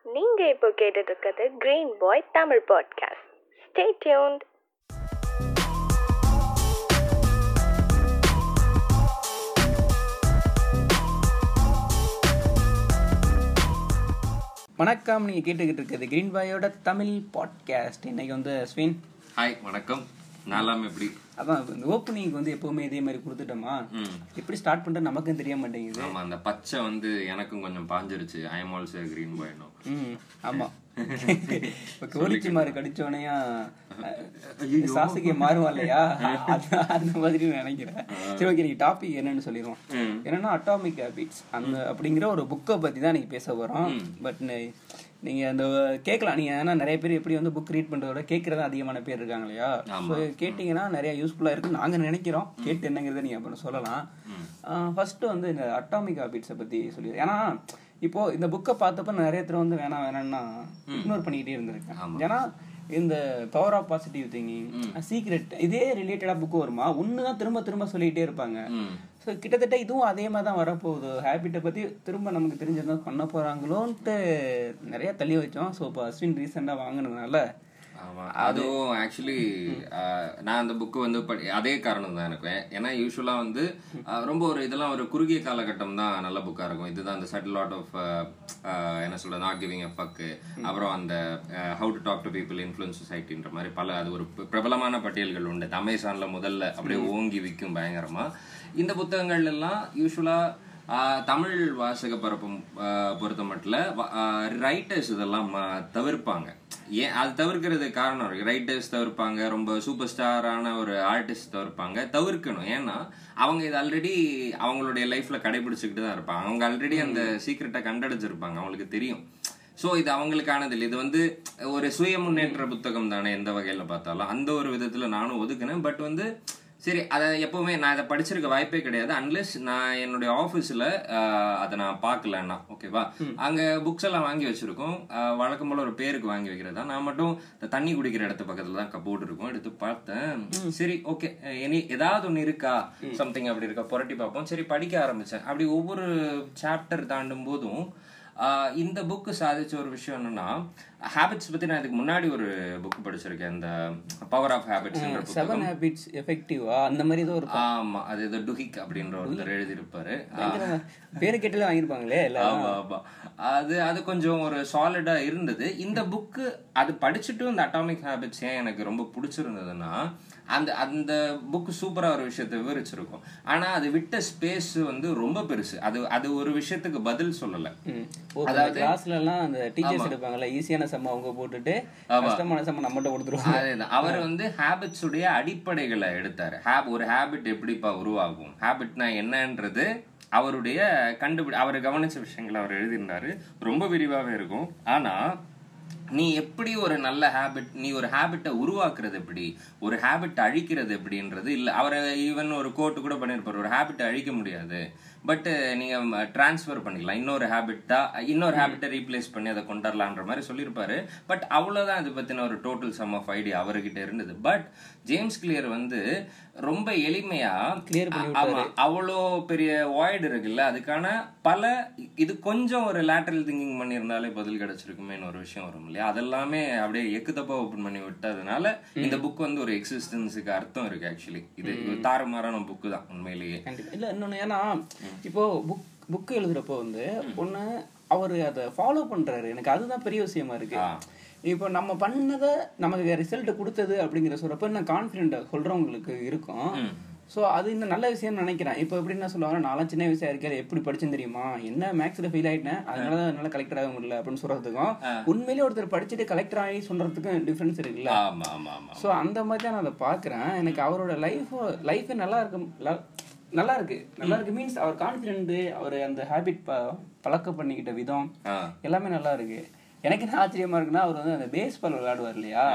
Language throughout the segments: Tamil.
நீங்க இப்போ கேட்டுட்டு இருக்கிறது green boy Tamil podcast stay tuned வணக்கம் நீங்கள் கேட்டுக்கிட்டு இருக்கிறது கிரீன் பாயோட தமிழ் பாட்காஸ்ட் இன்னைக்கு வந்து ஸ்வின் ஹாய் வணக்கம் நாலாம் எப்படி அதான் இந்த ஓப்பனிங் வந்து எப்பவுமே இதே மாதிரி கொடுத்துட்டோமா ம். எப்படி ஸ்டார்ட் பண்ணுறது நமக்கும் தெரிய மாட்டேங்குது ஆமா அந்த பச்சை வந்து எனக்கும் கொஞ்சம் பாஞ்சிருச்சு ஐ எம் ஆல்சோ கிரீன் பாய்னோ ம் ஆமாம் இப்போ கோழிச்சி மாறு கடிச்சோனையா சாசுக்கு மாறுவா இல்லையா அது- அந்த மாதிரி நினைக்கிறேன் சரி ஓகே நீங்க டாபிக் என்னன்னு சொல்லிடுவோம் என்னன்னா அட்டாமிக் ஹேபிட்ஸ் அந்த அப்படிங்கிற ஒரு புக்கை பத்தி தான் நீங்க பேச போறோம் பட் நீங்க அந்த கேட்கலாம் நீங்க ஏன்னா நிறைய பேர் எப்படி வந்து புக் ரீட் பண்றத விட கேட்கறதா அதிகமான பேர் இருக்காங்க இல்லையா ஸோ கேட்டிங்கன்னா நிறைய யூஸ்ஃபுல்லா இருக்கு நாங்க நினைக்கிறோம் கேட்டு என்னங்கிறத நீங்க அப்புறம் சொல்லலாம் ஃபர்ஸ்ட் வந்து இந்த அட்டாமிக் ஹேபிட்ஸை பத்தி சொல்லி ஏன்னா இப்போ இந்த புக்கை பார்த்தப்ப நிறைய பேர் வந்து வேணாம் வேணாம்னா இக்னோர் பண்ணிக்கிட்டே இருந்திருக்கேன் ஏன்னா இந்த power of positive thinking secret இதே ரிலேட்டடா புக் வருமா ஒன்று தான் திரும்ப திரும்ப சொல்லிட்டே இருப்பாங்க ஸோ கிட்டத்தட்ட இதுவும் அதே மாதிரி தான் வரப்போகுது ஹேபிட்டை பற்றி திரும்ப நமக்கு தெரிஞ்சது பண்ண போகிறாங்களோன்ட்டு நிறைய தள்ளி வச்சோம் ஸோ இப்போ அஸ்வின் ரீசெண்டாக வாங்கினதுனால ஆமா அதுவும் ஆக்சுவலி நான் அந்த புக்கு வந்து படி அதே காரணம் தான் எனக்கு ஏன்னா யூஸ்வலா வந்து அஹ், ரொம்ப ஒரு இதெல்லாம் ஒரு குறுகிய காலகட்டம் தான் நல்ல புக்கா இருக்கும் இதுதான் அந்த சட்டில் லாட் ஆஃப் என்ன சொல்றது நாட் கிவிங் எ ஃபக்கு அப்புறம் அந்த how to talk to people influence சொசைட்டின்ற மாதிரி பல அது ஒரு பிர- பிரபலமான பட்டியல்கள் உண்டு இந்த அமேசான்ல முதல்ல அப்படியே ஓங்கி விற்கும் பயங்கரமா இந்த புத்தகங்கள் எல்லாம் யூஸ்வலா ஆஹ் தமிழ் வாசக பரப்பும் ஆஹ் பொறுத்த மட்டும் ரைட்டர்ஸ் இதெல்லாம் ம- தவிர்ப்பாங்க ஏன் அது தவிர்க்கிறது காரணம் இருக்கு ரைட்டர்ஸ் தவிர்ப்பாங்க ரொம்ப சூப்பர் ஸ்டாரான ஒரு ஆர்டிஸ்ட் தவிர்ப்பாங்க தவிர்க்கணும் ஏன்னா அவங்க இது ஆல்ரெடி அவங்களுடைய லைஃப்ல கடைபிடிச்சுக்கிட்டு தான் இருப்பாங்க அவங்க ஆல்ரெடி அந்த சீக்கிரட்டை கண்டடைஞ்சிருப்பாங்க அவங்களுக்கு தெரியும் ஸோ இது அவங்களுக்கானது இல்லை இது வந்து ஒரு சுய முன்னேற்ற புத்தகம் தானே எந்த வகையில பார்த்தாலும் அந்த ஒரு விதத்துல நானும் ஒதுக்குனேன் பட் வந்து சரி அதை எப்பவுமே நான் இதை படிச்சிருக்க வாய்ப்பே கிடையாது அன்லெஸ் நான் என்னுடைய ஆஃபீஸில் அதை நான் பார்க்கலன்னா ஓகேவா அங்கே புக்ஸ் எல்லாம் வாங்கி வச்சிருக்கோம் ஆஹ் வழக்கம் போல ஒரு பேருக்கு வாங்கி வைக்கிறதா நான் மட்டும் இந்த தண்ணி குடிக்கிற இடத்து பக்கத்தில் தான் கப்போர்ட் இருக்கும் எடுத்து பார்த்தேன் சரி ஓகே இனி ஏதாவது ஒன்று இருக்கா சம்திங் அப்படி இருக்கா புரட்டி பார்ப்போம் சரி படிக்க ஆரம்பிச்சேன் அப்படி ஒவ்வொரு சாப்டர் தாண்டும் போதும் ஆஹ் இந்த புக்கு சாதிச்ச ஒரு விஷயம் என்னன்னா ஹேபிட்ஸ் பத்தி நான் இதுக்கு முன்னாடி ஒரு புக் படிச்சிருக்கேன் இந்த power of habits seven habits எஃபெக்டிவா அந்த மாதிரி ஏதோ ஒரு ஆமா அது ஏதோ டுஹிக் அப்படின்ற ஒருத்தர் எழுதியிருப்பாரு பேரு கேட்டாலே வாங்கியிருப்பாங்களே எல்லாரும் ஆமா ஆமா அது அது கொஞ்சம் ஒரு சாலிடா இருந்தது இந்த புக்கு அது படிச்சுட்டும் இந்த அட்டாமிக் ஹேபிட்ஸ் ஏன் எனக்கு ரொம்ப பிடிச்சிருந்ததுன்னா அந்த அந்த புக் சூப்பரா ஒரு விஷயத்தை விவரிச்சிருக்கும் ஆனா அது விட்ட ஸ்பேஸ் வந்து ரொம்ப பெருசு அது அது ஒரு விஷயத்துக்கு பதில் சொல்லல அதாவது கிளாஸ்ல எல்லாம் அந்த டீச்சர்ஸ் எடுப்பாங்கல்ல ஈஸியான சம்ம அவங்க போட்டுட்டு கஷ்டமான சம்ம நம்மகிட்ட கொடுத்துருவாங்க அதேதான் அவர் வந்து ஹேபிட்ஸ் உடைய அடிப்படைகளை எடுத்தாரு ஹேப் ஒரு ஹேபிட் எப்படிப்பா உருவாகும் ஹேபிட்னா என்னன்றது அவருடைய கண்டுபிடி அவர் கவனிச்ச விஷயங்களை அவர் எழுதியிருந்தாரு ரொம்ப விரிவாகவே இருக்கும் ஆனா நீ எப்படி ஒரு நல்ல ஹேபிட் நீ ஒரு ஹேபிட்டை உருவாக்குறது எப்படி ஒரு ஹேபிட் அழிக்கிறது எப்படின்றது இல்ல அவர் ஈவன் ஒரு கோட்டு கூட பண்ணியிருப்பாரு ஒரு ஹேபிட்டை அழிக்க முடியாது பட் நீங்க டிரான்ஸ்ஃபர் பண்ணிக்கலாம் இன்னொரு ஹேபிட்டா இன்னொரு ஹேபிட்டை ரீப்ளேஸ் பண்ணி அதை கொண்டாடலான்ற மாதிரி சொல்லியிருப்பாரு பட் அவ்வளவுதான் இது பத்தின ஒரு டோட்டல் சம் ஆஃப் ஐடியா அவர்கிட்ட இருந்தது பட் ஜேம்ஸ் கிளியர் வந்து ரொம்ப எளிமையா Clear பண்ணி ஆமா அவ்வளோ பெரிய வாய்டு இருக்குல்ல அதுக்கான பல இது கொஞ்சம் ஒரு லேட்டரல் திங்கிங் பண்ணியிருந்தாலே பதில் கிடைச்சிருக்குமேன்னு ஒரு விஷயம் வரும் இல்லையா அதெல்லாமே அப்படியே எக்கு தப்பா ஓப்பன் பண்ணி விட்டதுனால இந்த புக் வந்து ஒரு எக்ஸிஸ்டன்ஸுக்கு அர்த்தம் இருக்கு ஆக்சுவலி இது இது தாறுமாறான புக்கு தான் உண்மையிலேயே கண்டிப்பா இல்ல இன்னொன்னு ஏன்னா இப்போ புக் புக் எழுதுறப்போ வந்து ஒண்ணு அவரு அதை ஃபாலோ பண்றாரு எனக்கு அதுதான் பெரிய விஷயமா இருக்கு ஆ. இப்போ நம்ம பண்ணதை நமக்கு ரிசல்ட் கொடுத்தது அப்படிங்கிற சொல்றப்ப இன்னும் கான்ஃபிடென்ட் சொல்றவங்களுக்கு இருக்கும் ஸோ அது இன்னும் நல்ல விஷயம் நினைக்கிறேன் இப்போ எப்படின்னா சொல்லுவாங்க நான்லாம் சின்ன வயசா இருக்கேன் எப்படி படிச்சேன் தெரியுமா என்ன மேக்ஸ்ல ஃபெயில் ஆயிட்டேன் அதனால தான் என்னால் கலெக்டர் ஆக முடியல அப்படின்னு சொல்றதுக்கும் உண்மையிலேயே ஒருத்தர் படிச்சுட்டு கலெக்டர் ஆகி சொல்றதுக்கும் டிஃபரன்ஸ் இருக்குல்ல ஆமா ஆமா ஆமா ஸோ அந்த மாதிரி தான் நான் அதை பார்க்குறேன் எனக்கு அவரோட லைஃப் லைஃபே நல்லா இருக்கு ல- நல்லா இருக்கு நல்லா இருக்கு மீன்ஸ் அவர் கான்ஃபிடென்ட் அவர் அந்த ஹேபிட் பழக்க பண்ணிக்கிட்ட விதம் ஆ எல்லாமே நல்லா இருக்கு எனக்கு என்ன ஆச்சரியமா இருக்குன்னா அவர் வந்து அந்த பேஸ்பால் விளையாடுவார் இல்லையா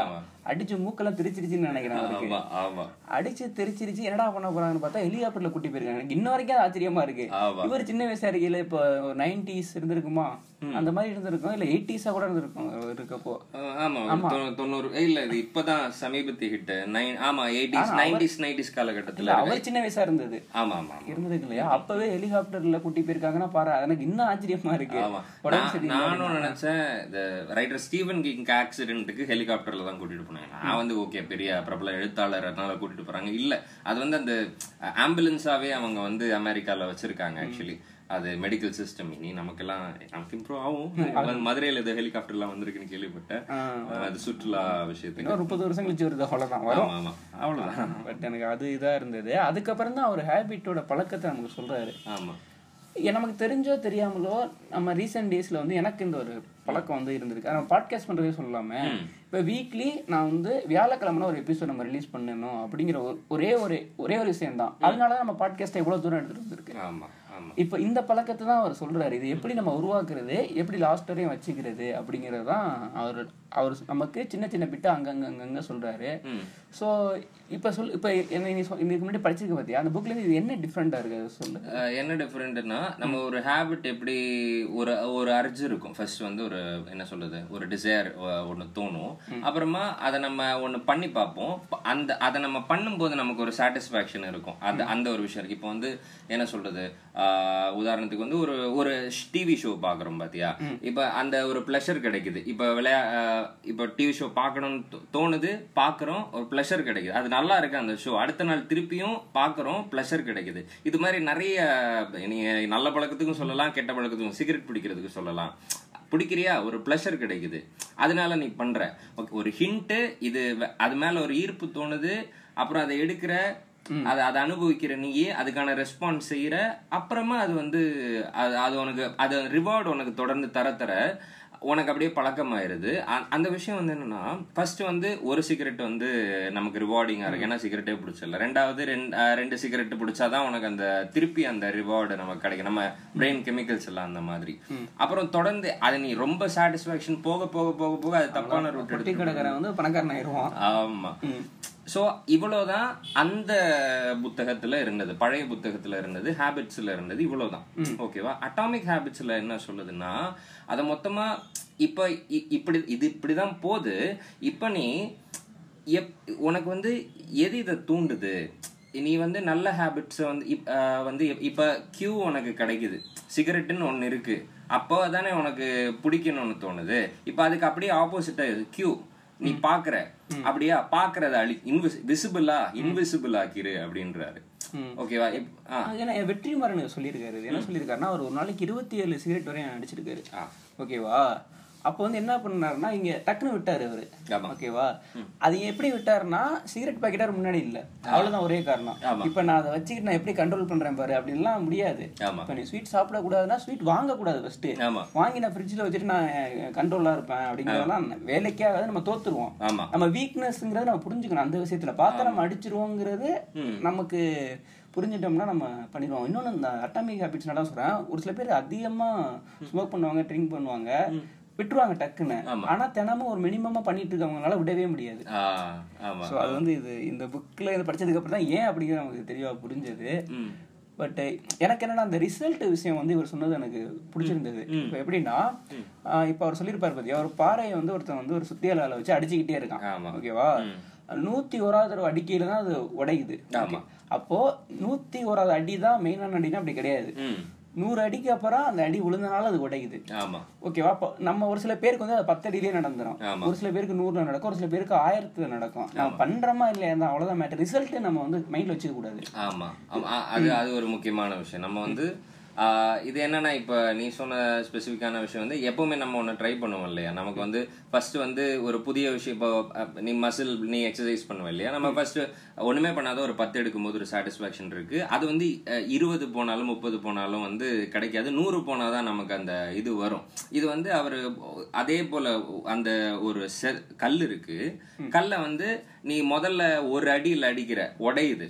அடிச்சு மூக்கெல்லாம் திருச்சிருச்சுன்னு நினைக்கிறேன் அவருக்கு ஆமா ஆமா அடிச்சு தெரிச்சிருச்சு என்னடா பண்ண போறாங்கன்னு பார்த்தா ஹெலிகாப்டர்ல கூட்டி போயிருக்காங்க எனக்கு இன்ன வரைக்கும் அது ஆச்சரியமா இருக்கு ஆமா. இவர் சின்ன வயசா இருக்கையில இப்போ நைன்டிஸ் இருந்திருக்குமா அந்த மாதிரி இருந்திருக்கும் இல்ல எயிட்டிஸா கூட இருந்திருக்கும் அவர் இருக்கப்போ அஹ் ஆமா ஒரு தொண்ணூ- தொண்ணூறு ஏய், இல்ல இது இப்பதான் சமீபத்திய ஹிட் நைன் ஆமா எயிட்டிஸ் நைன்டிஸ் நைன்டிஸ் காலகட்டத்துல இல்ல அவர் சின்ன வயசா இருந்தது ஆமா ஆமா ஆமா. இருந்திருக்கு இல்லையா அப்பவே ஹெலிகாப்டர்ல கூட்டி போயிருக்காங்கன்னா பாரு எனக்கு இன்னும் ஆச்சரியமா இருக்கு ஆமா உடம்பு நான்- சரியில்லை நானும் நினைச்சேன் இந்த ரைட்டர் ஸ்டீவன் கிங் ஆக்சிடென்ட்டுக்கு ஹெலிகாப்டர்ல தான் கூட்டிட்டு போனாங்க நான் வந்து ஓகே பெரிய பிரபல எழுத்தாளர் அதனால கூட்டிட்டு போறாங்க இல்ல அது வந்து அந்த ஆம்புலன்ஸாவே அவங்க வந்து அமெரிக்கால வச்சிருக்காங்க ஆக்சுவலி அது மெடிக்கல் சிஸ்டம் இனி நமக்கெல்லாம் நமக்கு இம்ப்ரூவ் ஆகும் மதுரையில இது ஹெலிகாப்டர்லாம் வந்திருக்குன்னு கேள்விப்பட்டேன் அது சுற்றுலா விஷயத்துக்கு இன்னும் முப்பது வருஷம் கழிச்சு வருது அவ்வளவுதான் வரும் ஆமா ஆமா அவ்வளவுதான் பட் எனக்கு அது இதா இருந்தது அதுக்கப்புறம் தான் அவர் ஹேபிட்டோட பழக்கத்தை நமக்கு சொல்றாரு ஆமா ஏ, நமக்கு தெரிஞ்சோ தெரியாமலோ நம்ம ரீசெண்ட் டேஸ்ல வந்து எனக்கு இந்த ஒரு பழக்கம் வந்து இருந்திருக்கு நம்ம பாட்காஸ்ட் பண்றதே சொல்லலாமே இப்போ வீக்லி நான் வந்து வியாழக்கிழமை ஒரு எபிசோட் நம்ம ரிலீஸ் பண்ணணும் அப்படிங்கிற ஒரு- ஒரே ஒரு ஒரே ஒரு விஷயம் தான் அதனால தான் நம்ம பாட்காஸ்ட்டை எவ்வளவு தூரம் எடுத்துட்டு வந்திருக்கு ஆமா ஆமா இப்போ இந்த பழக்கத்தை தான் அவர் சொல்றாரு இது எப்படி நம்ம உருவாக்குறது எப்படி லாஸ்ட் வரையும் வச்சுக்கிறது அப்படிங்கிறது தான் அவர் அவர் நமக்கு சின்ன சின்ன பிட்டு அங்கங்க அங்கங்க சொல்றாரு ஸோ இப்போ சொல் இப்போ என்ன நீ சொல் இதுக்கு முன்னாடி படிச்சிருக்க பார்த்தியா அந்த புக்ல இது என்ன டிஃப்ரெண்டா இருக்கு அது சொல்லு அஹ் என்ன டிஃப்ரெண்ட்னா நம்ம ஒரு ஹேபிட் எப்படி ஒரு ஒரு அர்ஜ் இருக்கும் ஃபர்ஸ்ட் வந்து ஒரு என்ன சொல்றது ஒரு டிசைர் ஒன்று தோணும் அப்புறமா அதை நம்ம ஒன்று பண்ணி பார்ப்போம் ப- அந்த அதை நம்ம பண்ணும்போது நமக்கு ஒரு சாட்டிஸ்ஃபேக்ஷன் இருக்கும் அந்த அந்த ஒரு விஷயம் இருக்கு இப்போ வந்து என்ன சொல்றது ஆஹ் உதாரணத்துக்கு வந்து ஒரு ஒரு டிவி ஷோ பார்க்குறோம் பாத்தியா இப்போ அந்த ஒரு ப்ளஷர் கிடைக்குது இப்போ விளையா ஆஹ் இப்போ டிவி ஷோ பார்க்கணும்னு தோ- தோணுது பார்க்குறோம் ஒரு ப்ளஷர் கிடைக்குது அது நல்லா இருக்கு அந்த ஷோ அடுத்த நாள் திருப்பியும் பார்க்குறோம் ப்ளஷர் கிடைக்குது இது மாதிரி நிறைய நீங்க நல்ல பழக்கத்துக்கும் சொல்லலாம் கெட்ட பழக்கத்துக்கும் சிகரெட் பிடிக்கிறதுக்கு சொல்லலாம் பிடிக்கிறியா ஒரு ப்ளஷர் கிடைக்குது அதனால நீ பண்ற ஓகே ஒரு ஹிண்ட்டு இது வ- அது மேல ஒரு ஈர்ப்பு தோணுது அப்புறம் அதை எடுக்கிற அதை அதை அனுபவிக்கிற நீயே அதுக்கான ரெஸ்பான்ஸ் செய்யற அப்புறமா அது வந்து அது அது உனக்கு அது ரிவார்டு உனக்கு தொடர்ந்து தர தர உனக்கு அப்படியே பழக்கமாயிருது அ- அந்த விஷயம் வந்து என்னன்னா ஃபர்ஸ்ட் வந்து ஒரு சிகரெட் வந்து நமக்கு ரிவார்டிங்கா இருக்கு ஏன்னா சிகரெட்டே பிடிச்சல ரெண்டாவது ரெண்டு அஹ் ரெண்டு சிகரெட் பிடிச்சாதான் உனக்கு அந்த திருப்பி அந்த ரிவார்டு நமக்கு கிடைக்கும் நம்ம பிரெயின் கெமிக்கல்ஸ் எல்லாம் அந்த மாதிரி அப்புறம் தொடர்ந்து அது நீ ரொம்ப சாட்டிஸ்பாக்சன் போக போக போக போக அது தப்பான ரூட் பொட்டி எடுத்து கடைக்காரன் வந்து பணக்காரன் ஆயிடுவான் ஆமா சோ இவ்வளவுதான் அந்த புத்தகத்துல இருந்தது பழைய புத்தகத்துல இருந்தது ஹேபிட்ஸ்ல இருந்தது இவ்வளவுதான் ஓகேவா அட்டாமிக் ஹேபிட்ஸ்ல என்ன சொல்லுதுன்னா அத மொத்தமா இப்ப இ- இப்படி இது இப்படிதான் போகுது இப்ப நீ எப் உனக்கு வந்து எது இதை தூண்டுது நீ வந்து நல்ல ஹேபிட்ஸை வந்து இப்- ஆஹ் வந்து இப்- இப்ப கியூ உனக்கு கிடைக்குது சிகரெட்டுன்னு ஒன்னு இருக்கு அப்போ தானே உனக்கு பிடிக்கணும்னு தோணுது இப்ப அதுக்கு அப்படியே ஆப்போசிட்டா கியூ நீ பாக்குற அப்படியா பாக்குறத அழி இன்விஸ் விசிபிளா இன்விசிபிள் ஆக்கிரு அப்படின்றாரு ஓகேவா இப்- ஆ அது ஏன்னா வெற்றிமாறன் சொல்லியிருக்காரு இது என்ன சொல்லியிருக்காருன்னா அவர் ஒரு நாளைக்கு இருபத்தி ஏழு சிகரெட் வரையும் அடிச்சிருக்காரு ஆ. ஓகேவா அப்போ வந்து என்ன பண்ணாருன்னா இங்க டக்குன்னு விட்டாரு அவரு ஆமா. ஓகேவா அது எப்படி விட்டாருன்னா சிகரெட் பாக்கெட்டார் முன்னாடி இல்ல அவ்வளவுதான் ஒரே காரணம் இப்ப நான் அதை வச்சுக்கிட்டு நான் எப்படி கண்ட்ரோல் பண்றேன் பாரு அப்படின்லாம் முடியாது ஆமா. இப்ப நீ ஸ்வீட் சாப்பிட கூடாதுன்னா ஸ்வீட் வாங்க கூடாது ஃபர்ஸ்ட் ஆமா வாங்கி நான் ஃப்ரிட்ஜில் வச்சுட்டு நான் கண்ட்ரோலா இருப்பேன் அப்படிங்கிறதெல்லாம் வேலைக்கே ஆகாது நம்ம தோத்துருவோம் ஆமா நம்ம வீக்னஸ்ங்கிறத நம்ம புரிஞ்சுக்கணும் அந்த விஷயத்துல பார்த்தா நம்ம அடிச்சிருவோங்கிறது நமக்கு புரிஞ்சிட்டோம்னா நம்ம பண்ணிடுவோம் இன்னொன்று இந்த அட்டாமிக் ஹேபிட்ஸ் நான் சொல்றேன் ஒரு சில பேர் அதிகமா ஸ்மோக் பண்ணுவாங்க ட்ரிங்க் பண்ணுவாங்க விட்டுருவாங்க டக்குன்னு ஆனா தினமும் ஒரு மினிமமா பண்ணிட்டு இருக்கவங்களால விடவே முடியாது ஆ ஆமா ஸோ அது வந்து இது இந்த புக்கில் இது படிச்சதுக்கு அப்புறம் தான் ஏன் அப்படிங்கிறது நமக்கு தெளிவா புரிஞ்சது ம் பட் எனக்கு என்னன்னா அந்த ரிசல்ட் விஷயம் வந்து இவர் சொன்னது எனக்கு பிடிச்சிருந்தது இப்போ எப்படின்னா ஆஹ் இப்போ அவர் சொல்லியிருப்பாரு பாத்தியா ஒரு பாறையை வந்து ஒருத்தன் வந்து ஒரு சுத்தியலால வச்சு அடிச்சுக்கிட்டே இருக்கான் ஆமா. ஓகேவா நூத்தி ஓராவது தடவை அடிக்கையில தான் அது உடையுது ஆமா. அப்போ நூத்தி ஓராவது அடி தான் மெயினான அடினா அப்படி கிடையாது ம் நூறு அடிக்கு அப்புறம் அந்த அடி விழுந்தனால அது உடையுது ஆமா ஓகேவா அப்போ நம்ம ஒரு சில பேருக்கு வந்து அது பத்து அடியிலே நடந்துரும் ஆமா. ஒரு சில பேருக்கு நூறுல நடக்கும் ஒரு சில பேருக்கு ஆயிரத்துல நடக்கும் நம்ம பண்றோமா இல்லையா தான் அவ்வளவுதான் மேட்டர் ரிசல்ட் நம்ம வந்து மைண்ட்ல வச்சுக்க கூடாது ஆமா ஆமா ஆ, அது அது ஒரு முக்கியமான விஷயம் நம்ம வந்து ஆ, இது என்னன்னா இப்ப நீ சொன்ன ஸ்பெசிஃபிக்கான விஷயம் வந்து எப்பவுமே நம்ம ஒன்று ட்ரை பண்ணுவோம் இல்லையா நமக்கு வந்து ஃபர்ஸ்ட் வந்து ஒரு புதிய விஷயம் இப்போ அ, நீ மசில் நீ எக்ஸசைஸ் பண்ணுவ இல்லையா நம்ம ஃபர்ஸ்ட் ஒண்ணுமே பண்ணாத ஒரு பத்து எடுக்கும்போது ஒரு சாட்டிஸ்ஃபேக்ஷன் இருக்கு அது வந்து அ, இருபது போனாலும் முப்பது போனாலும் வந்து கிடைக்காது நூறு போனாதான் நமக்கு அந்த இது வரும் இது வந்து அவர் அதே போல அந்த ஒரு செ- கல் இருக்கு கல்லை வந்து நீ முதல்ல ஒரு அடியில் அடிக்கிற உடையுது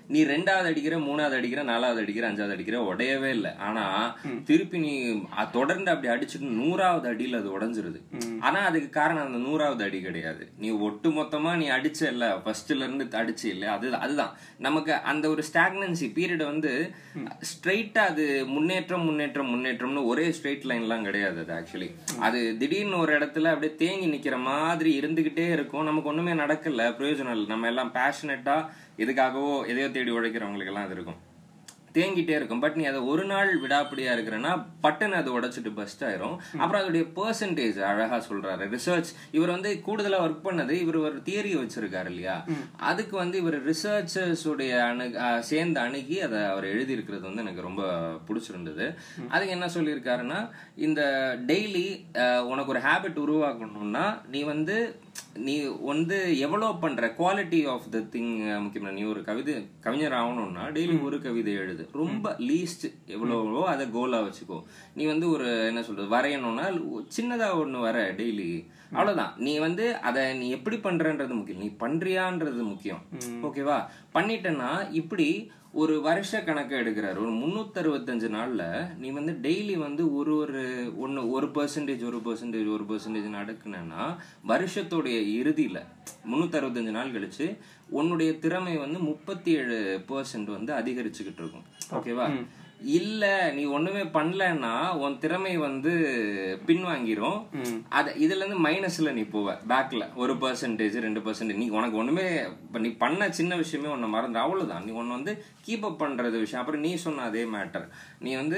நீ ரெண்டாவது அடிக்கிற மூணாவது அடிக்கிற நாலாவது அடிக்கிற அஞ்சாவது அடிக்கிற உடையவே இல்லை ஆனா திருப்பி நீ அ- தொடர்ந்து அப்படி அடிச்சுட்டு நூறாவது அடியில அது உடைஞ்சிருது ஆனா அதுக்கு காரணம் அந்த நூறாவது அடி கிடையாது நீ ஒட்டு மொத்தமா நீ அடிச்ச இல்ல ஃபர்ஸ்ட்ல இருந்து அடிச்சு இல்ல அது அதுதான் நமக்கு அந்த ஒரு ஸ்டாக்னன்சி பீரியட் வந்து ஸ்ட்ரைட்டா அது முன்னேற்றம் முன்னேற்றம் முன்னேற்றம்னு ஒரே ஸ்ட்ரைட் லைன்லாம் கிடையாது அது ஆக்சுவலி அது திடீர்னு ஒரு இடத்துல அப்படியே தேங்கி நிக்கிற மாதிரி இருந்துகிட்டே இருக்கும் நமக்கு ஒண்ணுமே நடக்கல பிரயோஜனம் இல்லை நம்ம எல்லாம் பேஷனட்டா எதுக்காகவோ எதையோ தேடி உழைக்கிறவங்களுக்கு எல்லாம் அது இருக்கும் தேங்கிட்டே இருக்கும் பட் நீ அதை ஒரு நாள் விடாப்பிடியா இருக்கிறன்னா பட்டுன்னு அதை உடைச்சிட்டு பஸ்ட் ஆயிரும் அப்புறம் அதோடைய பெர்சன்டேஜ் அழகா சொல்றாரு ரிசர்ச் இவர் வந்து கூடுதலா ஒர்க் பண்ணது இவர் ஒரு தியரி வச்சிருக்காரு இல்லையா அதுக்கு வந்து இவர் ரிசர்ச்சர்ஸ் உடைய அணு அஹ் சேர்ந்து அணுகி அதை அவர் எழுதி இருக்கிறது வந்து எனக்கு ரொம்ப பிடிச்சிருந்தது அதுக்கு என்ன சொல்லியிருக்காருன்னா இந்த டெய்லி உனக்கு ஒரு ஹேபிட் உருவாக்கணும்னா நீ வந்து நீ வந்து எவ்வளோ பண்ற குவாலிட்டி ஆஃப் த திங் முக்கியமா நீ ஒரு கவிதை கவிஞர் ஆகணும்னா டெய்லி ஒரு கவிதை எழுது ரொம்ப லீஸ்ட் எவ்வளவோ அதை கோலா வச்சுக்கோ நீ வந்து ஒரு என்ன சொல்றது வரையணும்னா சின்னதா ஒண்ணு வர டெய்லி அவ்வளவுதான் நீ வந்து அதை நீ எப்படி பண்றன்றது முக்கியம் நீ பண்றியான்றது முக்கியம் ஓகேவா பண்ணிட்டேன்னா இப்படி ஒரு வருஷ கணக்கு எடுக்கிறாரு ஒரு முன்னூத்தி அறுபத்தஞ்சு நாள்ல நீ வந்து டெய்லி வந்து ஒரு ஒரு ஒன்னு ஒரு பெர்சன்டேஜ் ஒரு பெர்சன்டேஜ் ஒரு பெர்சன்டேஜ் நடக்குனேன்னா வருஷத்துடைய இறுதியில முன்னூத்தி அறுபத்தஞ்சு நாள் கழிச்சு உன்னுடைய திறமை வந்து முப்பத்தி ஏழு பெர்சன்ட் வந்து அதிகரிச்சுக்கிட்டு இருக்கும் ஓகேவா இல்ல நீ ஒண்ணுமே பண்ணலன்னா உன் திறமை வந்து பின்வாங்கிரும் அத இதுல இருந்து மைனஸ்ல நீ போவ பேக்ல ஒரு பெர்சன்டேஜ் ரெண்டு பெர்சன்டேஜ் நீ உனக்கு ஒண்ணுமே இப்ப நீ பண்ண சின்ன விஷயமே உன்னை மறந்து அவ்வளவுதான் நீ ஒன்னு வந்து கீப் அப் பண்றது விஷயம் அப்புறம் நீ சொன்ன அதே மேட்டர் நீ வந்து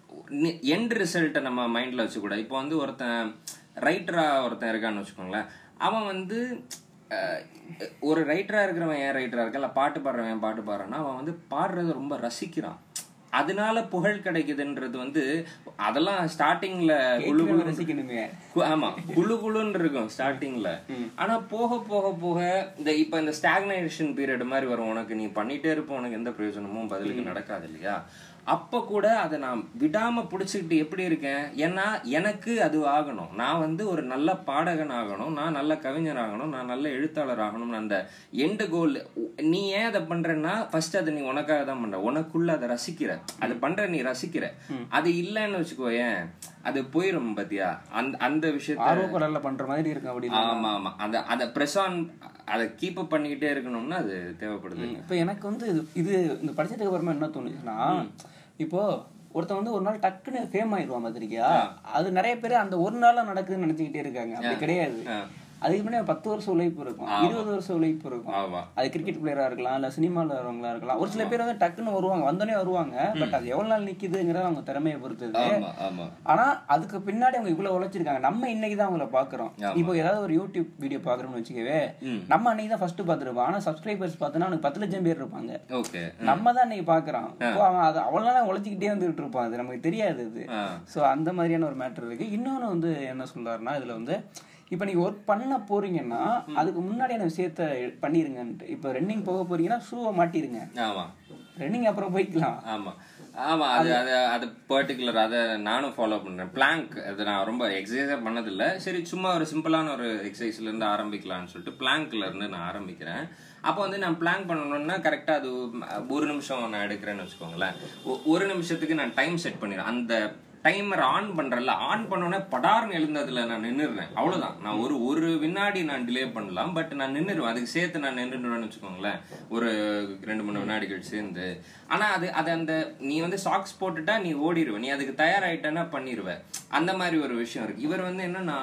எண்ட் ரிசல்ட்டை நம்ம மைண்ட்ல வச்சுக்கூட இப்போ வந்து ஒருத்தன் ரைட்டரா ஒருத்தன் இருக்கான்னு வச்சுக்கோங்களேன் அவன் வந்து அஹ், ஒரு ரைட்டரா இருக்கிறவன் ஏன் ரைட்டரா இருக்கா இல்ல பாட்டு பாடுறவன் ஏன் பாட்டு பாடுறான்னா அவன் வந்து பாடுறத ரொம்ப ரசிக்கிறான் அதனால புகழ் கிடைக்குதுன்றது வந்து அதெல்லாம் ஸ்டார்டிங்ல குழு கேட்கிறவன் குழு ரசிக்கணுமே கு- ஆமா குழு குழுன்னு இருக்கும் ஸ்டார்டிங்ல ஆனா போக போக போக இந்த இப்ப இந்த ஸ்டாக்னேஷன் பீரியட் மாதிரி வரும் உனக்கு நீ பண்ணிட்டே இருப்ப உனக்கு எந்த பிரயோஜனமும் பதிலுக்கு நடக்காது இல்லையா அப்ப கூட அதை நான் விடாம புடிச்சுக்கிட்டு எப்படி இருக்கேன் ஏன்னா எனக்கு அது ஆகணும் நான் வந்து ஒரு நல்ல பாடகன் ஆகணும் நான் நல்ல கவிஞர் ஆகணும் நான் நல்ல எழுத்தாளர் ஆகணும்னு அந்த எண்டு கோல் நீ ஏன் அதை பண்றேன்னா ஃபர்ஸ்ட் அதை நீ உனக்காக தான் பண்ற உனக்குள்ள அதை ரசிக்கிற அது பண்ற நீ ரசிக்கிற அது இல்லைன்னு வச்சுக்கோ ஏன் அது போயிரும் பாத்தியா அந்த அந்த விஷயத்த ஆர்வக்குரல்ல பண்ற மாதிரி இருக்கும் அப்படி ஆமா ஆமா அந்த அதை பிரஸ் ஆன் அதை கீப் அப் பண்ணிக்கிட்டே இருக்கணும்னா அது தேவைப்படுது இப்போ எனக்கு வந்து இது- இது இந்த படிச்சதுக்கு அப்புறமா என்ன தோணுச்சுன்னா இப்போ ஒருத்தன் வந்து ஒரு நாள் டக்குன்னு ஃபேம் ஆயிடுவான் பார்த்திருக்கியா அது நிறைய பேர் அந்த ஒரு நாள்ல நடக்குதுன்னு நினைச்சுக்கிட்டே இருக்காங்க அப்படி கிடையாது ஆ. அதுக்கு முன்னாடி பத்து வருஷம் உழைப்பு இருக்கும் இருபது வருஷம் உழைப்பு இருக்கும் ஆமா அது கிரிக்கெட் பிளேயரா இருக்கலாம் இல்ல சினிமால வரவங்களா இருக்கலாம் ஒரு சில பேர் வந்து டக்குன்னு வருவாங்க வந்தோடனே வருவாங்க பட் அது எவ்வளவு நாள் நிக்குதுங்கிறது அவங்க திறமையை பொறுத்தது ஆமா ஆமா ஆனா அதுக்கு பின்னாடி அவங்க இவ்வளவு உழைச்சிருக்காங்க நம்ம இன்னைக்கு தான் அவங்கள பாக்குறோம் இப்போ ஏதாவது ஒரு யூடியூப் வீடியோ பாக்குறோம்னு வச்சுக்கவே நம்ம அன்னைக்கு தான் ஃபர்ஸ்ட் பாத்துருப்போம் ஆனா சப்ஸ்கிரைபர்ஸ் பார்த்தோன்னா அவனுக்கு பத்து லட்சம் பேர் இருப்பாங்க ஓகே நம்ம தான் இன்னைக்கு பாக்குறோம் இப்போ அவன் அது அவ்வளவு நாளா உழைச்சிக்கிட்டே வந்துட்டு இருப்பான் அது நமக்கு தெரியாது அது ஆ. சோ அந்த மாதிரியான ஒரு மேட்டர் இருக்கு இன்னொன்னு வந்து என்ன சொல்றாருன்னா இதுல வந்து இப்போ நீங்க ஒர்க் பண்ண போறீங்கன்னா அதுக்கு முன்னாடியான விஷயத்த பண்ணிருங்கன்ட்டு இப்போ ரன்னிங் போக போறீங்கன்னா ஷூவை மாட்டிருங்க ஆமா ரன்னிங் அப்புறம் போய்க்கலாம் ஆமா ஆமா அது அது அது பர்டிகுலர் அதை நானும் ஃபாலோ பண்றேன் பிளாங்க் அது நான் ரொம்ப எக்ஸசைஸா பண்ணதில்ல சரி சும்மா ஒரு சிம்பிளான ஒரு எக்ஸசைஸ்ல இருந்து ஆரம்பிக்கலாம்னு சொல்லிட்டு பிளாங்க்ல இருந்து நான் ஆரம்பிக்கிறேன் அப்போ வந்து நான் பிளான் பண்ணணும்னா கரெக்டா அது ஒரு நிமிஷம் நான் எடுக்கிறேன்னு வச்சுக்கோங்களேன் ஒ- ஒரு நிமிஷத்துக்கு நான் டைம் செட் பண்ணிடுறேன் அந்த டைமர் ஆன் பண்றல ஆன் பண்ணோன்னே படார்னு எழுந்ததுல நான் நின்னுடுறேன் அவ்வளவுதான் நான் ஒரு ஒரு வினாடி நான் டிலே பண்ணலாம் பட் நான் நின்னுருவேன் அதுக்கு சேர்த்து நான் நின்றுடுவேன்னு வச்சுக்கோங்களேன் ஒரு ரெண்டு மூணு வினாடி கழிச்சு சேர்ந்து ஆனா அது அது அந்த நீ வந்து சாக்ஸ் போட்டுட்டா நீ ஓடிடுவ நீ அதுக்கு தயாராயிட்டனா பண்ணிடுவ அந்த மாதிரி ஒரு விஷயம் இருக்கு இவர் வந்து என்னன்னா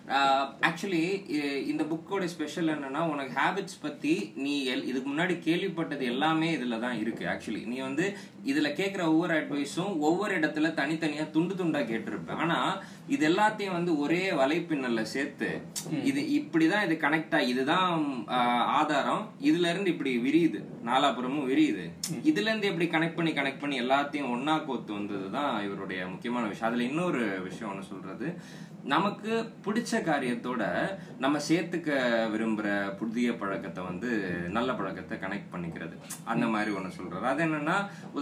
ஆக்சுவலி இந்த புக்கோட ஸ்பெஷல் என்னன்னா உனக்கு ஹேபிட்ஸ் பத்தி நீ எல்- இதுக்கு முன்னாடி கேள்விப்பட்டது எல்லாமே இதுல தான் இருக்கு ஆக்சுவலி நீ வந்து இதுல கேட்குற ஒவ்வொரு அட்வைஸும் ஒவ்வொரு இடத்துல தனித்தனியா துண்டு துண்டா கேட்டிருப்ப ஆனா இது எல்லாத்தையும் வந்து ஒரே வலைப்பின்னல்ல சேர்த்து இது இப்படிதான் இது கனெக்ட் ஆகி இதுதான் ஆஹ், ஆதாரம் இதுல இருந்து இப்படி விரியுது நாலாபுறமும் விரியுது இதுல இருந்து எப்படி கனெக்ட் பண்ணி கனெக்ட் பண்ணி எல்லாத்தையும் ஒன்னா கோத்து வந்ததுதான் இவருடைய முக்கியமான விஷயம் அதுல இன்னொரு விஷயம் ஒன்று சொல்றது நமக்கு பிடிச்ச காரியத்தோட நம்ம சேர்த்துக்க விரும்புற புதிய பழக்கத்தை வந்து நல்ல பழக்கத்தை கனெக்ட் பண்ணிக்கிறது அந்த மாதிரி ஒன்று சொல்றாரு அது என்னன்னா உதாரணம்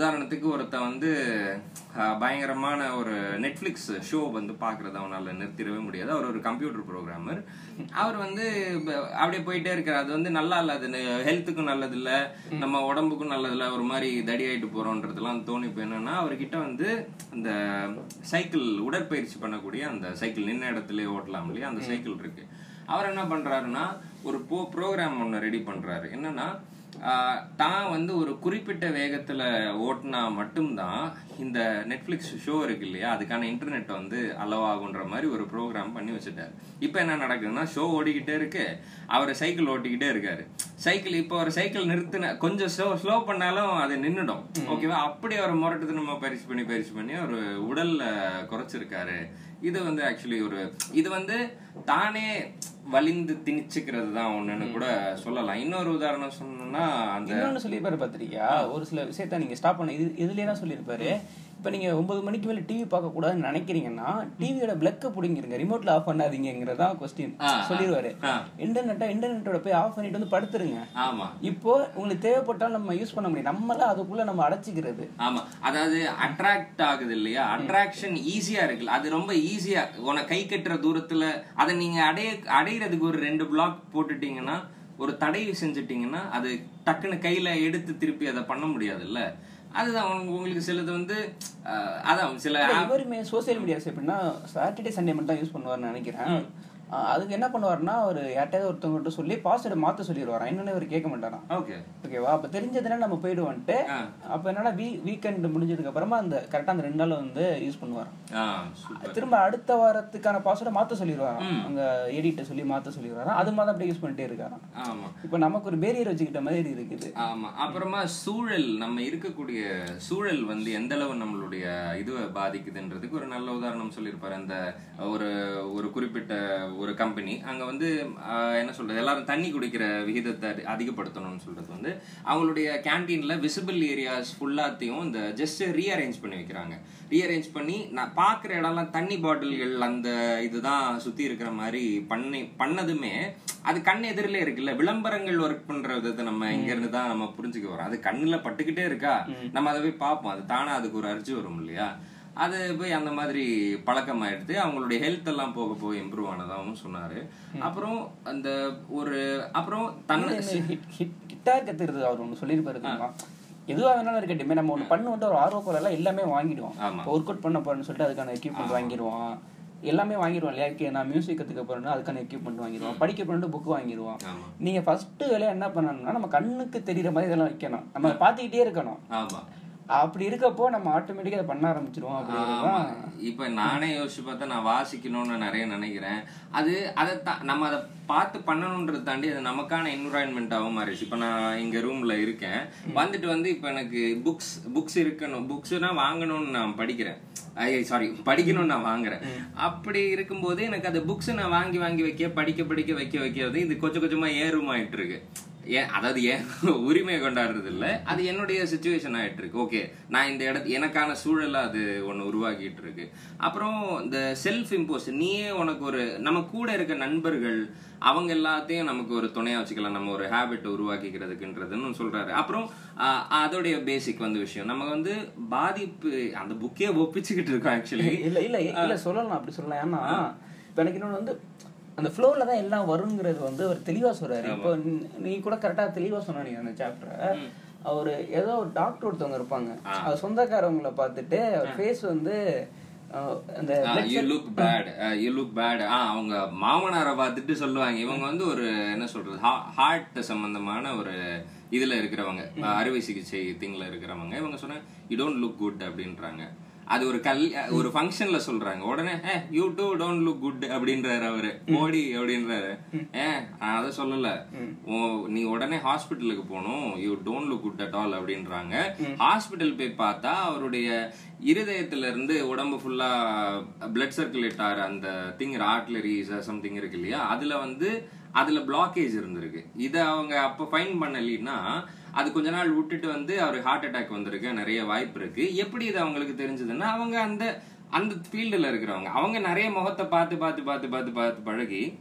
உதாரணத்துக்கு ஒருத்தன் வந்து அஹ், பயங்கரமான ஒரு நெட்ஃபிளிக்ஸ் ஷோ வந்து பாக்குறத அவனால நிறுத்திடவே முடியாது அவர் ஒரு கம்ப்யூட்டர் ப்ரோக்ராமர் அவர் வந்து ப- அப்படியே போயிட்டே இருக்காரு அது வந்து நல்லா இல்ல அது ஹெல்த்துக்கும் நல்லது இல்ல நம்ம உடம்புக்கும் நல்லது இல்ல ஒரு மாதிரி தடி ஆயிட்டு போறோன்றதெல்லாம் தோணி இப்போ என்னன்னா அவர்கிட்ட வந்து அந்த சைக்கிள் உடற்பயிற்சி பண்ணக்கூடிய அந்த சைக்கிள் நின்ன இடத்துல ஓட்டலாம் இல்லையா அந்த சைக்கிள் இருக்கு அவர் என்ன பண்றாருன்னா ஒரு போ ப்ரோக்ராம் ஒன்று ரெடி பண்றாரு என்னன்னா ஆஹ், தான் வந்து ஒரு குறிப்பிட்ட வேகத்துல ஓட்டினா மட்டும்தான் இந்த நெட்ஃபிளிக்ஸ் ஷோ இருக்கு இல்லையா அதுக்கான இன்டர்நெட் வந்து அலோவ் ஆகுன்ற மாதிரி ஒரு ப்ரோக்ராம் பண்ணி வச்சுட்டாரு இப்போ என்ன நடக்குதுன்னா ஷோ ஓடிக்கிட்டே இருக்கு அவர் சைக்கிள் ஓட்டிக்கிட்டே இருக்காரு சைக்கிள் இப்போ ஒரு சைக்கிள் நிறுத்தின கொஞ்சம் ஸ்லோ ஸ்லோ பண்ணாலும் அது நின்னுடும் ஓகேவா அப்படி அவர் முரட்டுது நம்ம பயிற்சி பண்ணி பயிற்சி பண்ணி ஒரு உடல்ல குறைச்சிருக்காரு இது வந்து ஆக்சுவலி ஒரு இது வந்து தானே வலிந்து திணிச்சுக்கிறது தான் ஒண்ணுன்னு கூட சொல்லலாம் இன்னொரு உதாரணம் சொன்னோம்னா அந்த இன்னொன்னு சொல்லியிருப்பாரு பாத்திரிக்கா ஒரு சில விஷயத்த நீங்க ஸ்டாப் பண்ண இது இதுலயே தான் சொல்லியிருப்பாரு இப்ப நீங்க ஒன்பது மணிக்கு மேல டிவி பார்க்க கூடாதுன்னு நினைக்கிறீங்கன்னா டிவியோட பிளக்க பிடிங்கிருங்க ரிமோட்ல ஆஃப் பண்ணாதீங்கிறதா கொஸ்டின் ஆ, சொல்லிடுவாரு ஆ. இன்டர்நெட்டா இன்டர்நெட்டோட போய் ஆஃப் பண்ணிட்டு வந்து படுத்துருங்க ஆமா இப்போ உங்களுக்கு தேவைப்பட்டாலும் நம்ம யூஸ் பண்ண முடியும் நம்மள அதுக்குள்ள நம்ம அடைச்சிக்கிறது ஆமா அதாவது அட்ராக்ட் ஆகுது இல்லையா அட்ராக்ஷன் ஈஸியா இருக்குல்ல அது ரொம்ப ஈஸியா உன கை கட்டுற தூரத்துல அதை நீங்க அடைய அடையிறதுக்கு ஒரு ரெண்டு பிளாக் போட்டுட்டீங்கன்னா ஒரு தடை செஞ்சுட்டீங்கன்னா அது டக்குன்னு கையில எடுத்து திருப்பி அதை பண்ண முடியாதுல்ல அதுதான் உங்க- உங்களுக்கு சிலது வந்து அஹ், அதான் சில இல்ல, இவருமே சோசியல் மீடியாஸ் எப்படின்னா சாட்டர்டே சண்டே மட்டும் தான் யூஸ் பண்ணுவார்னு நினைக்கிறேன் ஆ, அதுக்கு என்ன பண்ணுவாருன்னா ஒரு யார்ட்டையாவது ஒருத்தவங்ககிட்ட சொல்லி பாஸ்வேர்டு மாத்த சொல்லிடுவாராம் என்னன்னு இவர் கேட்க மாட்டாராம் ஓகே ஓகேவா அப்ப தெரிஞ்சதுன்னா நம்ம போயிடுவோன்ட்டு ஆ. அப்ப என்னன்னா வீ வீக்கெண்ட் முடிஞ்சதுக்கு அப்புறமா அந்த கரெக்டா அந்த ரெண்டு நாள் வந்து யூஸ் பண்ணுவாராம் ஆ சூப்பர் திரும்ப அடுத்த வாரத்துக்கான பாஸ்வேர்டை மாத்த சொல்லிடுவாராம் அங்க எடிட்ட சொல்லி மாத்த சொல்லிடுவாராம் அது மாதிரி அப்படியே யூஸ் பண்ணிட்டே இருக்காராம் ஆமா இப்ப நமக்கு ஒரு பேரியர் வச்சுக்கிட்ட மாதிரி இருக்குது ஆமா அப்புறமா சூழல் நம்ம இருக்கக்கூடிய சூழல் வந்து எந்த அளவு நம்மளுடைய இதுவை பாதிக்குதுன்றதுக்கு ஒரு நல்ல உதாரணம் சொல்லியிருப்பாரு அந்த ஒரு ஒரு குறிப்பிட்ட ஒரு கம்பெனி அங்க வந்து ஆஹ், என்ன சொல்றது எல்லாரும் தண்ணி குடிக்கிற விகிதத்தை அதி- அதிகப்படுத்தணும்னு சொல்றது வந்து அவங்களுடைய கேன்டீன்ல விசிபிள் ஏரியாஸ் ஃபுல்லாத்தையும் இந்த ஜஸ்ட் ரீஅரேஞ்ச் பண்ணி வைக்கிறாங்க ரீஅரேஞ்ச் பண்ணி நான் பார்க்குற இடம்லாம் தண்ணி பாட்டில்கள் அந்த இதுதான் சுத்தி இருக்கிற மாதிரி பண்ணி பண்ணதுமே அது கண் எதிரிலே இருக்குல்ல விளம்பரங்கள் ஒர்க் பண்ற விதத்தை நம்ம இங்க இருந்து தான் நம்ம புரிஞ்சுக்க வரோம் அது கண்ணுல பட்டுக்கிட்டே இருக்கா நம்ம அதை போய் பார்ப்போம் அது தானா அதுக்கு ஒரு அரிச்சு வரும் இல்லையா அது போய் அந்த மாதிரி பழக்கமாயிடுது அவங்களுடைய ஹெல்த் எல்லாம் போக போக இம்ப்ரூவ் ஆனதாகவும் சொன்னாரு அப்புறம் அந்த ஒரு அப்புறம் தன்னை ஹிட்டா கத்துறது அவர் ஒண்ணு சொல்லியிருப்பாரு தெரியுமா எதுவா வேணாலும் இருக்கட்டுமே நம்ம ஒண்ணு பண்ணு வந்து ஒரு ஆர்வக்குள்ள எல்லாம் எல்லாமே வாங்கிடுவோம் ஆமா. ஒர்க் அவுட் பண்ண போறேன்னு சொல்லிட்டு அதுக்கான எக்யூப்மெண்ட் வாங்கிடுவோம் எல்லாமே வாங்கிடுவோம் இல்லையா Okay, நான் மியூசிக் கத்துக்க போறேன்னா அதுக்கான எக்யூப்மெண்ட் வாங்கிடுவோம் படிக்க போறேன்னு புக் வாங்கிடுவோம் ஆமா நீங்க ஃபர்ஸ்ட் வேலையா என்ன பண்ணணும்னா நம்ம கண்ணுக்கு தெரியற மாதிரி இதெல்லாம் வைக்கணும் நம்ம பார்த்துக்கிட்டே இருக்கணும் ஆமா அப்படி இருக்கப்போ நம்ம ஆட்டோமேட்டிக்கா அதை பண்ண ஆரம்பிச்சிருவோம் ஆமா. அப்படிங்கிறதுதான் இப்ப நானே யோசிச்சு பார்த்தா நான் வாசிக்கணும்னு நிறைய நினைக்கிறேன் அது அதை தா- நம்ம அதை பார்த்து பண்ணணுன்றதை தாண்டி அது நமக்கான என்விரான்மெண்ட்டாகவும் மாறிடுச்சு இப்ப நான் இங்க ரூம்ல இருக்கேன் வந்துட்டு வந்து இப்ப எனக்கு புக்ஸ் புக்ஸ் இருக்கணும் புக்ஸ்னா வாங்கணும்னு நான் படிக்கிறேன் சாரி படிக்கணும்னு நான் வாங்குறேன் அப்படி இருக்கும்போது எனக்கு அந்த புக்ஸ் நான் வாங்கி வாங்கி வைக்க படிக்க படிக்க வைக்க வைக்கிறது இது கொஞ்சம் கொஞ்சமா ஏறுமாயிட்டு இருக்கு ஏன் அதாவது ஏன் உரிமையை கொண்டாடுறது இல்ல அது என்னுடைய சுச்சுவேஷன் ஆயிட்டு இருக்கு ஓகே நான் இந்த இடத்து எனக்கான சூழலை அது ஒன்று உருவாக்கிட்டு இருக்கு அப்புறம் இந்த செல்ஃப் இம்போஸ் நீயே உனக்கு ஒரு நம்ம கூட இருக்க நண்பர்கள் அவங்க எல்லாத்தையும் நமக்கு ஒரு துணையா வச்சுக்கலாம் நம்ம ஒரு ஹேபிட் உருவாக்கிக்கிறதுக்குன்றதுன்னு சொல்றாரு அப்புறம் ஆஹ், அதோடைய பேசிக் வந்து விஷயம் நம்ம வந்து பாதிப்பு அந்த புக்கே ஒப்பிச்சுக்கிட்டு இருக்கோம் ஆக்சுவலி இல்ல இல்ல இல்ல சொல்லலாம் அப்படி சொல்லலாம் ஏன்னா இப்ப எனக்கு இன்னொன்று வந்து அந்த ஃப்ளோல தான் எல்லாம் வருங்கிறது வந்து அவர் தெளிவா சொல்றாரு இப்போ நீ- நீ கூட கரெக்டா தெளிவா சொன்ன நீ அந்த சாப்டரை அவரு ஏதோ ஒரு டாக்டர் ஒருத்தவங்க இருப்பாங்க அவர் சொந்தக்காரவங்களை பார்த்துட்டு அவர் ஃபேஸ் வந்து அஹ், அந்த blood you look bad you look bad ஆ அவங்க மாமனாரை பார்த்துட்டு சொல்லுவாங்க இவங்க வந்து ஒரு என்ன சொல்றது ஹார்ட் சம்பந்தமான ஒரு இதுல இருக்கிறவங்க அஹ், அறுவை சிகிச்சை திங்ல இருக்கிறவங்க இவங்க சொன்னாங்க யூ டோன்ட் லுக் குட் அப்படின்றாங்க அது ஒரு கல் ஒரு ஃபங்க்ஷன்ல சொல்றாங்க உடனே a you too don't look good அப்படின்றாரு அவரு மோடி அப்படின்றாரு ஏ நான் அதை சொல்லல ஓ, நீ உடனே ஹாஸ்பிட்டலுக்கு போகணும் you don't look good at all அப்படின்றாங்க ஹாஸ்பிட்டல் போய் பார்த்தா அவருடைய இருதயத்துல இருந்து உடம்பு ஃபுல்லா பிளட் சர்க்குலேட் ஆகிற அந்த திங் ஆர்ட்லரிஸ் சம்திங் இருக்கு இல்லையா அதுல வந்து அதுல பிளாக்கேஜ் இருந்திருக்கு இதை அவங்க அப்ப ஃபைன் பண்ணலைன்னா அது கொஞ்ச நாள் விட்டுட்டு வந்து அவருக்கு ஹார்ட் அட்டாக் வந்திருக்கு நிறைய வாய்ப்பு இருக்கு எப்படி இது அவங்களுக்கு தெரிஞ்சதுன்னா அவங்க அந்த அந்த ஃபீல்டுல இருக்கிறவங்க அவங்க நிறைய முகத்தை பார்த்து பார்த்து பார்த்து பார்த்து பார்த்து பழகி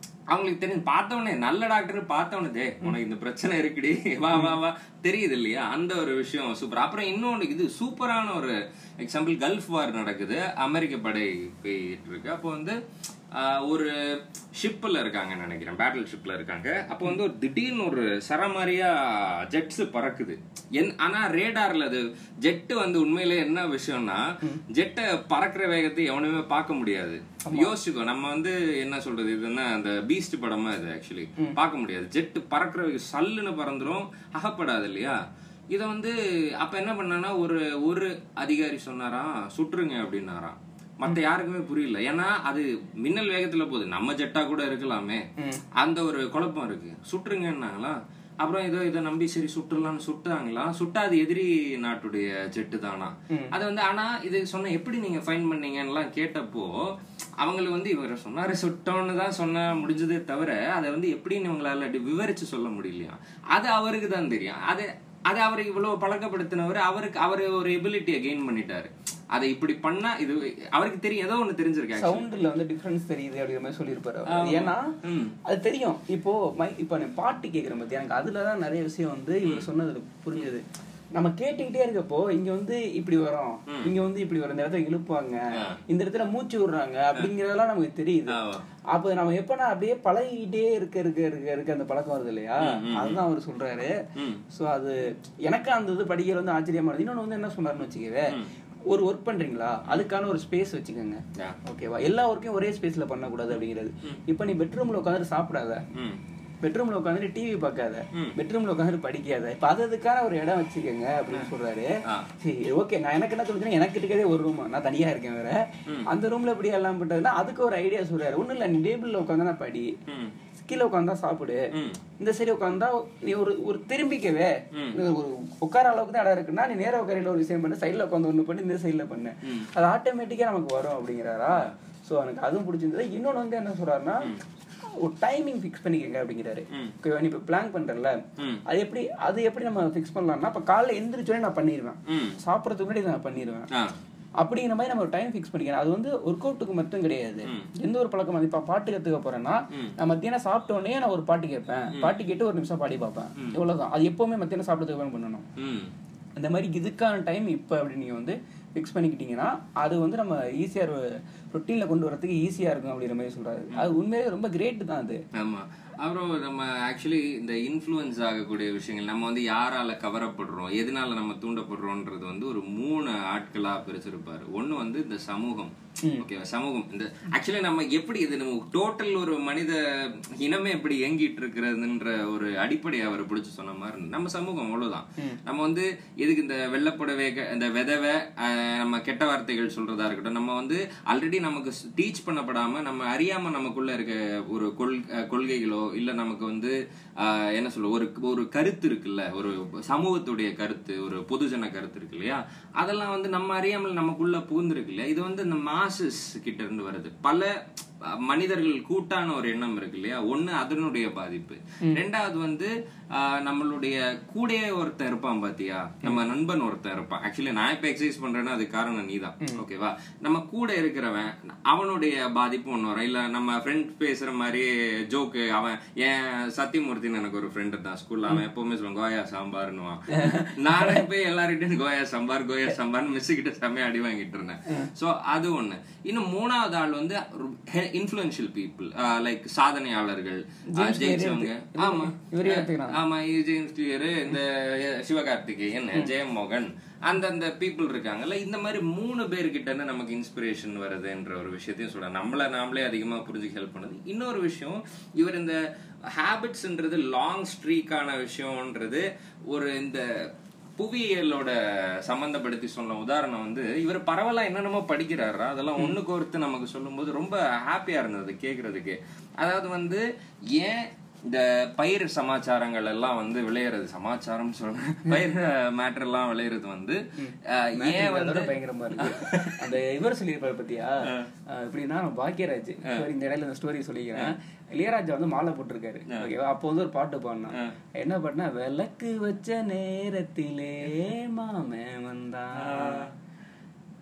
அவங்களுக்கு தெரியும் பார்த்தவனே நல்ல டாக்டர் பார்த்தவனே டே உனக்கு இந்த பிரச்சனை இருக்குடி வா வா வா தெரியுது இல்லையா அந்த ஒரு விஷயம் சூப்பர் அப்புறம் இன்னொன்று இது சூப்பரான ஒரு எக்ஸாம்பிள் கல்ஃப் வார் நடக்குது அமெரிக்க படை போயிட்டு இருக்கு அப்போ வந்து ஆஹ், ஒரு ஷிப்பில் இருக்காங்கன்னு நினைக்கிறேன் பேட்டில் ஷிப்பில் இருக்காங்க அப்போ வந்து ஒரு திடீர்னு ஒரு சரமாரியா ஜெட்ஸ் பறக்குது என் ஆனா ரேடார்ல அது ஜெட்டு வந்து உண்மையிலே என்ன விஷயம்னா ஜெட்டை பறக்கிற வேகத்தை எவனுமே பார்க்க முடியாது யோசிச்சுக்கோ நம்ம வந்து என்ன சொல்றது இது என்ன அந்த பீஸ்ட் படமா இது ஆக்சுவலி பார்க்க முடியாது ஜெட்டு பறக்கிற வேகம் சல்லுன்னு பறந்துரும் அகப்படாது இல்லையா இத வந்து அப்ப என்ன பண்ணானா ஒரு ஒரு அதிகாரி சொன்னாராம் சுட்டுருங்க அப்படின்னாராம் மத்த யாருக்குமே புரியல ஏன்னா அது மின்னல் வேகத்துல போகுது நம்ம ஜெட்டா கூட இருக்கலாமே அந்த ஒரு குழப்பம் இருக்கு சுட்டுருங்கன்னாங்களா அப்புறம் ஏதோ இதை நம்பி சரி சுட்டுலாம்னு சுட்டாங்களா சுட்டா அது எதிரி நாட்டுடைய ஜெட்டு தானா அது வந்து ஆனா இது சொன்ன எப்படி நீங்க ஃபைன் பண்ணீங்கன்னுலாம் கேட்டப்போ அவங்களுக்கு வந்து இவர் சொன்னாரு சுட்டோன்னு தான் சொன்ன முடிஞ்சதே தவிர அதை வந்து எப்படின்னு உங்களால அப்படி விவரிச்சு சொல்ல முடியலையா அது அவருக்கு தான் தெரியும் அது அது அவர் இவ்வளவு பழக்கப்படுத்தினவர் அவருக்கு அவர் ஒரு எபிலிட்டியை கெயின் பண்ணிட்டாரு அதை இப்படி பண்ணா இது அவருக்கு தெரியும் ஏதோ ஒண்ணு தெரிஞ்சிருக்கு actually. சவுண்ட்ல வந்து டிஃபரன்ஸ் தெரியுது அப்படிங்கிற மாதிரி சொல்லியிருப்பாரு அவர். ஏன்னா ம். அது தெரியும் இப்போ மை இப்போ நீ பாட்டு கேட்குற பத்தி எனக்கு அதுலதான் நிறைய விஷயம் வந்து இவர் சொன்னது புரிஞ்சது நம்ம கேட்டுக்கிட்டே இருக்கப்போ இங்க வந்து இப்படி வரும் இங்க வந்து இப்படி வரும் இந்த இடத்துல இழுப்பாங்க இந்த இடத்துல மூச்சு விடுறாங்க அப்படிங்கறதெல்லாம் நமக்கு தெரியுது ஆமா. அப்ப நம்ம எப்பனா அப்படியே பழகிக்கிட்டே இருக்க இருக்க இருக்க இருக்க அந்த பழக்கம் வருது இல்லையா அதுதான் அவர் சொல்றாரு ம். சோ அது எனக்கு அந்த இது படிக்கிற வந்து ஆச்சரியமா இருந்தது இன்னொன்னு வந்து என்ன சொன்னாருன்னு வச்சுக்கவே ஒரு ஒர்க் பண்றீங்களா அதுக்கான ஒரு ஸ்பேஸ் வச்சுக்கோங்க Yeah. ஓகேவா எல்லா ஒர்க்கையும் ஒரே ஸ்பேஸ்ல பண்ணக்கூடாது அப்படிங்கிறது இப்போ நீ பெட்ரூம்ல உட்காந்து சாப்பிடாத ம். பெட்ரூம்ல உட்காந்து டிவி பார்க்காத பெட்ரூம்ல உட்காந்து படிக்காத இப்ப அது அதுக்கான ஒரு இடம் வச்சுக்கோங்க அப்படின்னு சொல்றாரு ஆ. சரி ஓகே நான் எனக்கு என்ன தோணுச்சுன்னா எனக்கு இருக்கதே ஒரு ரூம் நான் தனியா இருக்கேன் வேற அந்த ரூம்ல எப்படி எல்லாம் பண்றதுன்னா அதுக்கு ஒரு ஐடியா சொல்றாரு ஒண்ணும் இல்ல நீ டேபிள்ல உட்காந்து நான் படி ம். கீழே உட்காந்தா சாப்பிடு ம். இந்த சைடு உட்காந்தா நீ ஒரு ஒரு திரும்பிக்கவே ஒரு உட்கார அளவுக்கு தான் இடம் இருக்குன்னா நீ நேர உட்காரையில ஒரு விஷயம் பண்ணு சைடுல உட்காந்து ஒண்ணு பண்ணு இந்த சைடுல பண்ணு அது ஆட்டோமேட்டிக்கா நமக்கு வரும் அப்படிங்கிறாரா சோ எனக்கு அதுவும் பிடிச்சிருந்தது இன்னொன்னு வந்து என்ன சொல்றாருன்னா ஒரு டைமிங் ஃபிக்ஸ் பண்ணிக்கங்க அப்படிங்கிறாரு ஓகேவா நீ இப்போ பிளான் பண்றல ம். அது எப்படி அது எப்படி நம்ம ஃபிக்ஸ் பண்ணலாம்னா இப்போ காலைல எந்திரிச்சோடனே நான் பண்ணிடுவேன் ம். சாப்பிட்றதுக்கு முன்னாடி நான் பண்ணிடுவேன் ஆ. அப்படிங்கிற மாதிரி நம்ம ஒரு டைம் ஃபிக்ஸ் பண்ணிக்கணும் அது வந்து ஒர்க் அவுட்டுக்கு மட்டும் கிடையாது எந்த ஒரு பழக்கம் அது இப்போ பாட்டு கற்றுக்க போறேன்னா நான் மத்தியானம் சாப்பிட்ட உடனே நான் ஒரு பாட்டு கேட்பேன் பாட்டு கேட்டு ஒரு நிமிஷம் பாடி பார்ப்பேன் இவ்வளவுதான் அது எப்பவுமே மத்தியானம் சாப்பிட்றதுக்கு பண்ணணும் ம். அந்த மாதிரி இதுக்கான டைம் இப்போ அப்படி நீங்கள் வந்து ஃபிக்ஸ் பண்ணிக்கிட்டீங்கன்னா அது வந்து நம்ம ஈஸியாக ரொட்டீனில் கொண்டு வரதுக்கு ஈஸியாக இருக்கும் அப்படிங்கிற மாதிரி சொல்றாரு அது உண்மையிலே ரொம்ப கிரேட் தான் அது ஆமா அப்புறம் நம்ம ஆக்சுவலி இந்த இன்ஃப்ளூயன்ஸ் ஆகக்கூடிய விஷயங்கள் நம்ம வந்து யாரால கவரப்படுறோம் எதனால நம்ம தூண்டப்படுறோம்ன்றது வந்து ஒரு மூணு ஆட்களா பிரிச்சிருப்பாரு ஒண்ணு வந்து இந்த சமூகம் ஓகேவா சமூகம் இந்த ஆக்சுவலி நம்ம எப்படி இது நம்ம டோட்டல் ஒரு மனித இனமே எப்படி இயங்கிட்டு இருக்கிறதுன்ற ஒரு அடிப்படை அவர் பிடிச்சு சொன்ன மாதிரி இருந்தது. நம்ம சமூகம் அவ்வளவுதான் நம்ம வந்து எதுக்கு இந்த வெள்ளப்புடவை க- இந்த விதவை ஆஹ், நம்ம கெட்ட வார்த்தைகள் சொல்றதா இருக்கட்டும் நம்ம வந்து ஆல்ரெடி நமக்கு டீச் பண்ணப்படாம நம்ம அறியாம நமக்குள்ள இருக்க ஒரு கொள் அஹ், கொள்கைகளோ இல்ல நமக்கு வந்து ஆஹ், என்ன சொல்ல ஒரு ஒரு கருத்து இருக்குல்ல ஒரு சமூகத்துடைய கருத்து ஒரு பொதுஜன கருத்து இருக்கு இல்லையா அதெல்லாம் வந்து நம்ம அறியாமல் நமக்குள்ள புகுந்திருக்கு இல்லையா இது வந்து இந்த மாசஸ் கிட்ட இருந்து வருது பல அஹ், மனிதர்கள் கூட்டான ஒரு எண்ணம் இருக்கு இல்லையா ஒண்ணு அதனுடைய பாதிப்பு ரெண்டாவது வந்து ஆஹ், நம்மளுடைய கூடயே ஒருத்தன் இருப்பான் பாத்தியா நம்ம நண்பன் ஒருத்தன் இருப்பான் ஆக்சுவலி நான் இப்ப எக்ஸசைஸ் பண்றேன்னா அது காரணம் நீதான் ஓகேவா நம்ம கூட இருக்கிறவன் அவனுடைய பாதிப்பு ஒண்ணு வரும் இல்ல நம்ம ஃப்ரெண்ட் பேசுற மாதிரி ஜோக்கு அவன் ஏன் சத்தியமூர்த்தின்னு எனக்கு ஒரு ஃப்ரெண்டு தான் ஸ்கூல்ல அவன் எப்பவுமே சொல்லுவான் கோயா சாம்பார்னுவான் நானே போய் எல்லார்கிட்டையும் கோயா சாம்பார் கோயா சாம்பார்னு மிஸ் கிட்ட செம்மையா அடி வாங்கிட்டு இருந்தேன் சோ அது ஒண்ணு இன்னும் மூணாவது ஆள் வந்து இன்ஃபுளுன்ஷியல் பீப்புள் லைக் சாதனையாளர்கள் அஹ், ஜெயிச்சவங்க ஆமா இவரே எடுத்துக்கலாம் ஆமா இது ஜேம்ஸ் கிளியர் இந்த சிவகார்த்திகேயன் ஜெயமோகன் அந்தந்த பீப்புள் இருக்காங்கல்ல இந்த மாதிரி மூணு பேர்கிட்ட இருந்து நமக்கு இன்ஸ்பிரேஷன் வருதுன்ற ஒரு விஷயத்தையும் சொல்றேன் நம்மள நாமளே அதிகமா புரிஞ்சுக்க ஹெல்ப் பண்ணுது இன்னொரு விஷயம் இவர் இந்த ஹேபிட்ஸ்ன்றது லாங் ஸ்ட்ரீக்கான விஷயம்ன்றது ஒரு இந்த புவியியலோட சம்பந்தப்படுத்தி சொன்ன உதாரணம் வந்து இவர் பரவலா என்னென்னமோ படிக்கிறாரா அதெல்லாம் ஒண்ணுக்கு ஒருத்து நமக்கு சொல்லும்போது ரொம்ப ஹாப்பியா இருந்தது கேக்குறதுக்கு அதாவது வந்து ஏன் இந்த பயிர் சமாச்சாரங்கள் எல்லாம் வந்து விளையிறது சமாச்சாரம் சொல்றேன் பயிர் மேட்டர் எல்லாம் விளையிறது வந்து அஹ், ஏன் வந்து அதோட பயங்கரமா இருக்கு அந்த இவர் சொல்லியிருப்பாரு பத்தியா அஹ் எப்படின்னா பாக்கியராஜ் sorry, இந்த இடையில இந்த ஸ்டோரி சொல்லிக்கிறேன் இளையராஜா வந்து மாலை போட்டிருக்காரு ஓகேவா அப்போ வந்து ஒரு பாட்டு பாடினான் என்ன பாட்டுனா விளக்கு வச்ச நேரத்திலே மாமன் வந்தான்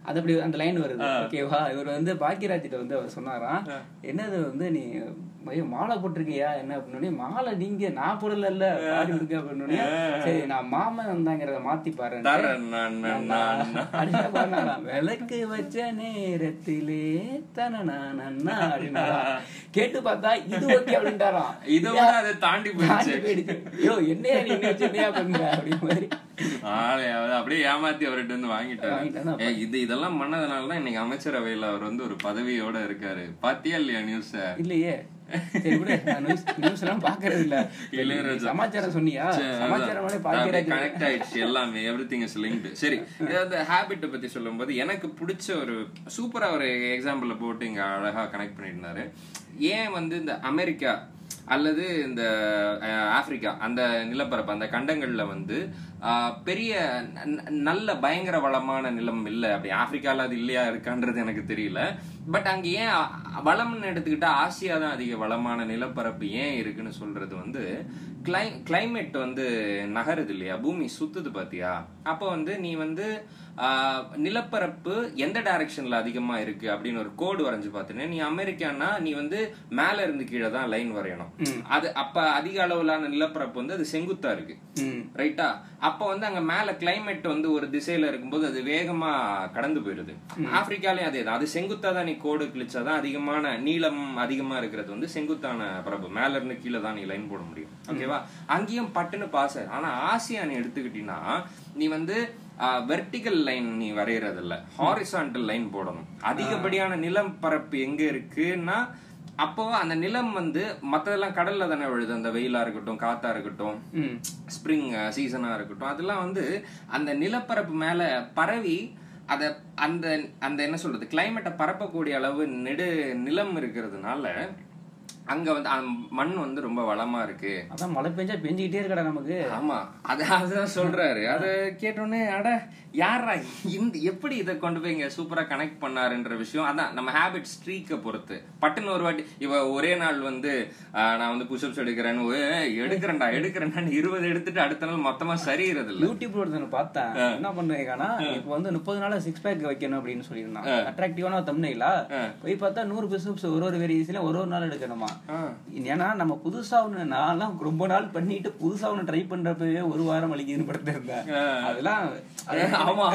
அது அப்படி அந்த லைன் வருது ஓகேவா இவர் வந்து பாக்கியராஜிட்ட வந்து அவர் சொன்னாராம் என்னது வந்து நீ ஐயோ மாலை போட்டிருக்கியா என்ன அப்படின்னு மாலை நீங்க நான் போடல இல்ல பாடி இருக்கு அப்படின்னு சரி நான் மாமன் வந்தாங்கிறத மாத்தி பாரு தரேன் நான், நான், நான். அப்படின்னு பாடினாராம். விளக்கு வச்ச நேரத்திலே தனனா நன்னா அப்படின்னாராம். கேட்டு பார்த்தா இது ஓகே அப்படின்ட்டாராம் இதை விட அதை தாண்டி போயிடுச்சு தாண்டி போயிடுச்சு. ஐயோ என்னையா நீ இன்னும் வச்சு என்னையா பண்ற அப்படின்னு மாதிரி ஆளே, அவரு அப்படியே ஏமாத்தி அவர்கிட்ட இருந்து வாங்கிட்டாரு வாங்கிட்டானா? ஏ, இது இதெல்லாம் பண்ணதுனாலதான் இன்னைக்கு அமைச்சரவையில அவர் வந்து ஒரு பதவியோட இருக்காரு பாத்தியா இல்லையா நியூஸ இல்லையே சரி விடு நான் நியூஸ் நியூஸ் எல்லாம் பாக்குறது இல்ல இளையராஜா. சமாச்சாரம் சொன்னியா சமாச்சாரம் பாக்கியராஜ் கனெக்ட் ஆயிடுச்சு எல்லாமே எவ்ரி திங் இஸ் லிங்க்டு சரி அந்த ஹேபிட்டை பத்தி சொல்லும்போது எனக்கு பிடிச்ச ஒரு சூப்பரா ஒரு எக்ஸாம்பிள் போட்டு இங்க அழகா கனெக்ட் பண்ணியிருந்தாரு ஏன் வந்து இந்த அமெரிக்கா அல்லது இந்த அஹ், ஆப்பிரிக்கா அந்த நிலப்பரப்பு அந்த கண்டங்கள்ல வந்து ஆஹ், பெரிய ந- ந- நல்ல பயங்கர வளமான நிலம் இல்லை அப்படி ஆப்பிரிக்கால அது இல்லையா இருக்கான்றது எனக்கு தெரியல பட் அங்க ஏன் அ- வளம்னு எடுத்துக்கிட்டா ஆசியா தான் அதிக வளமான நிலப்பரப்பு ஏன் இருக்குன்னு சொல்றது வந்து கிளை கிளைமேட் வந்து நகருது இல்லையா பூமி சுத்துது பாத்தியா அப்போ வந்து நீ வந்து ஆஹ், நிலப்பரப்பு எந்த டைரக்ஷன்ல அதிகமா இருக்கு அப்படின்னு ஒரு கோடு வரைஞ்சு பார்த்தீங்கன்னா நீ அமெரிக்கானா நீ வந்து மேல இருந்து கீழே தான் லைன் வரையணும் அது அப்ப அதிக அளவிலான நிலப்பரப்பு வந்து அது செங்குத்தா இருக்கு ம் ரைட்டா அப்ப வந்து அங்க மேல கிளைமேட் வந்து ஒரு திசையில இருக்கும்போது அது வேகமா கடந்து போயிடுது ஆப்பிரிக்காலயும் அதே தான் அது செங்குத்தா தான் நீ கோடு கிழிச்சாதான் அதிகமான நீளம் அதிகமா இருக்கிறது வந்து செங்குத்தான பரப்பு மேல இருந்து கீழே தான் நீ லைன் போட முடியும் ஓகேவா அங்கேயும் பட்டுன்னு பாஸ் ஆனா ஆசியா நீ எடுத்துக்கிட்டீங்கன்னா நீ வந்து வெர்டிகல் லைன் நீ வரையறது இல்ல ஹாரிசான்டல் லைன் போடணும் அதிகப்படியான நிலம் பரப்பு எங்க இருக்குன்னா அப்போ அந்த நிலம் வந்து மத்ததெல்லாம் கடல்ல தானே விழுது அந்த வெயிலா இருக்கட்டும் காத்தா இருக்கட்டும் ம் ஸ்ப்ரிங் சீசனா இருக்கட்டும் அதெல்லாம் வந்து அந்த நிலப்பரப்பு மேல பரவி அத அந்த அந்த என்ன சொல்றது கிளைமேட்டை பரப்பக்கூடிய அளவு நெடு நிலம் இருக்கிறதுனால அங்க வந்து அந்த மண் வந்து ரொம்ப வளமா இருக்கு அதான் மழை பெஞ்சா பெஞ்சுக்கிட்டே இருக்கடா நமக்கு ஆமா அது அதுதான் சொல்றாரு அத கேட்டோடனே அட யாரா இந்த எப்படி இதை கொண்டு போய் இங்க சூப்பரா கனெக்ட் பண்ணாருன்ற விஷயம் அதான் நம்ம ஹேபிட் ஸ்ட்ரீக்க பொறுத்து பட்டுன்னு ஒரு வாட்டி இவ ஒரே நாள் வந்து ஆஹ், நான் வந்து புஷ்அப்ஸ் எடுக்கிறேன்னு "ஏய், எடுக்கிறேன்டா எடுக்கிறேன்டா இருபது எடுத்துட்டு அடுத்த நாள் மொத்தமா சரிகிறது இல்ல யூடியூப்ல ஒருத்தனை பார்த்தேன் என்ன பண்ணுவேன்னா இப்போ வந்து முப்பது நாள் சிக்ஸ் பேக் வைக்கணும் அப்படின்னு சொல்லியிருந்தான் அட்ராக்டிவான தம்னைலா போய் பார்த்தா நூறு பிசப்ஸ் ஒரு ஒரு வேரியேஷன்ல ஒரு ஒரு நாள் எடுக்கணுமா ஏன்னா நம்ம புதுசா ஒண்ணு நான்லாம் ரொம்ப நாள் பண்ணிட்டு புதுசா ஒண்ணு ட்ரை பண்றப்பவே ஒரு வாரம் வலிக்குதுன்னு படுத்து இருந்தேன் அதெல்லாம் ஆமா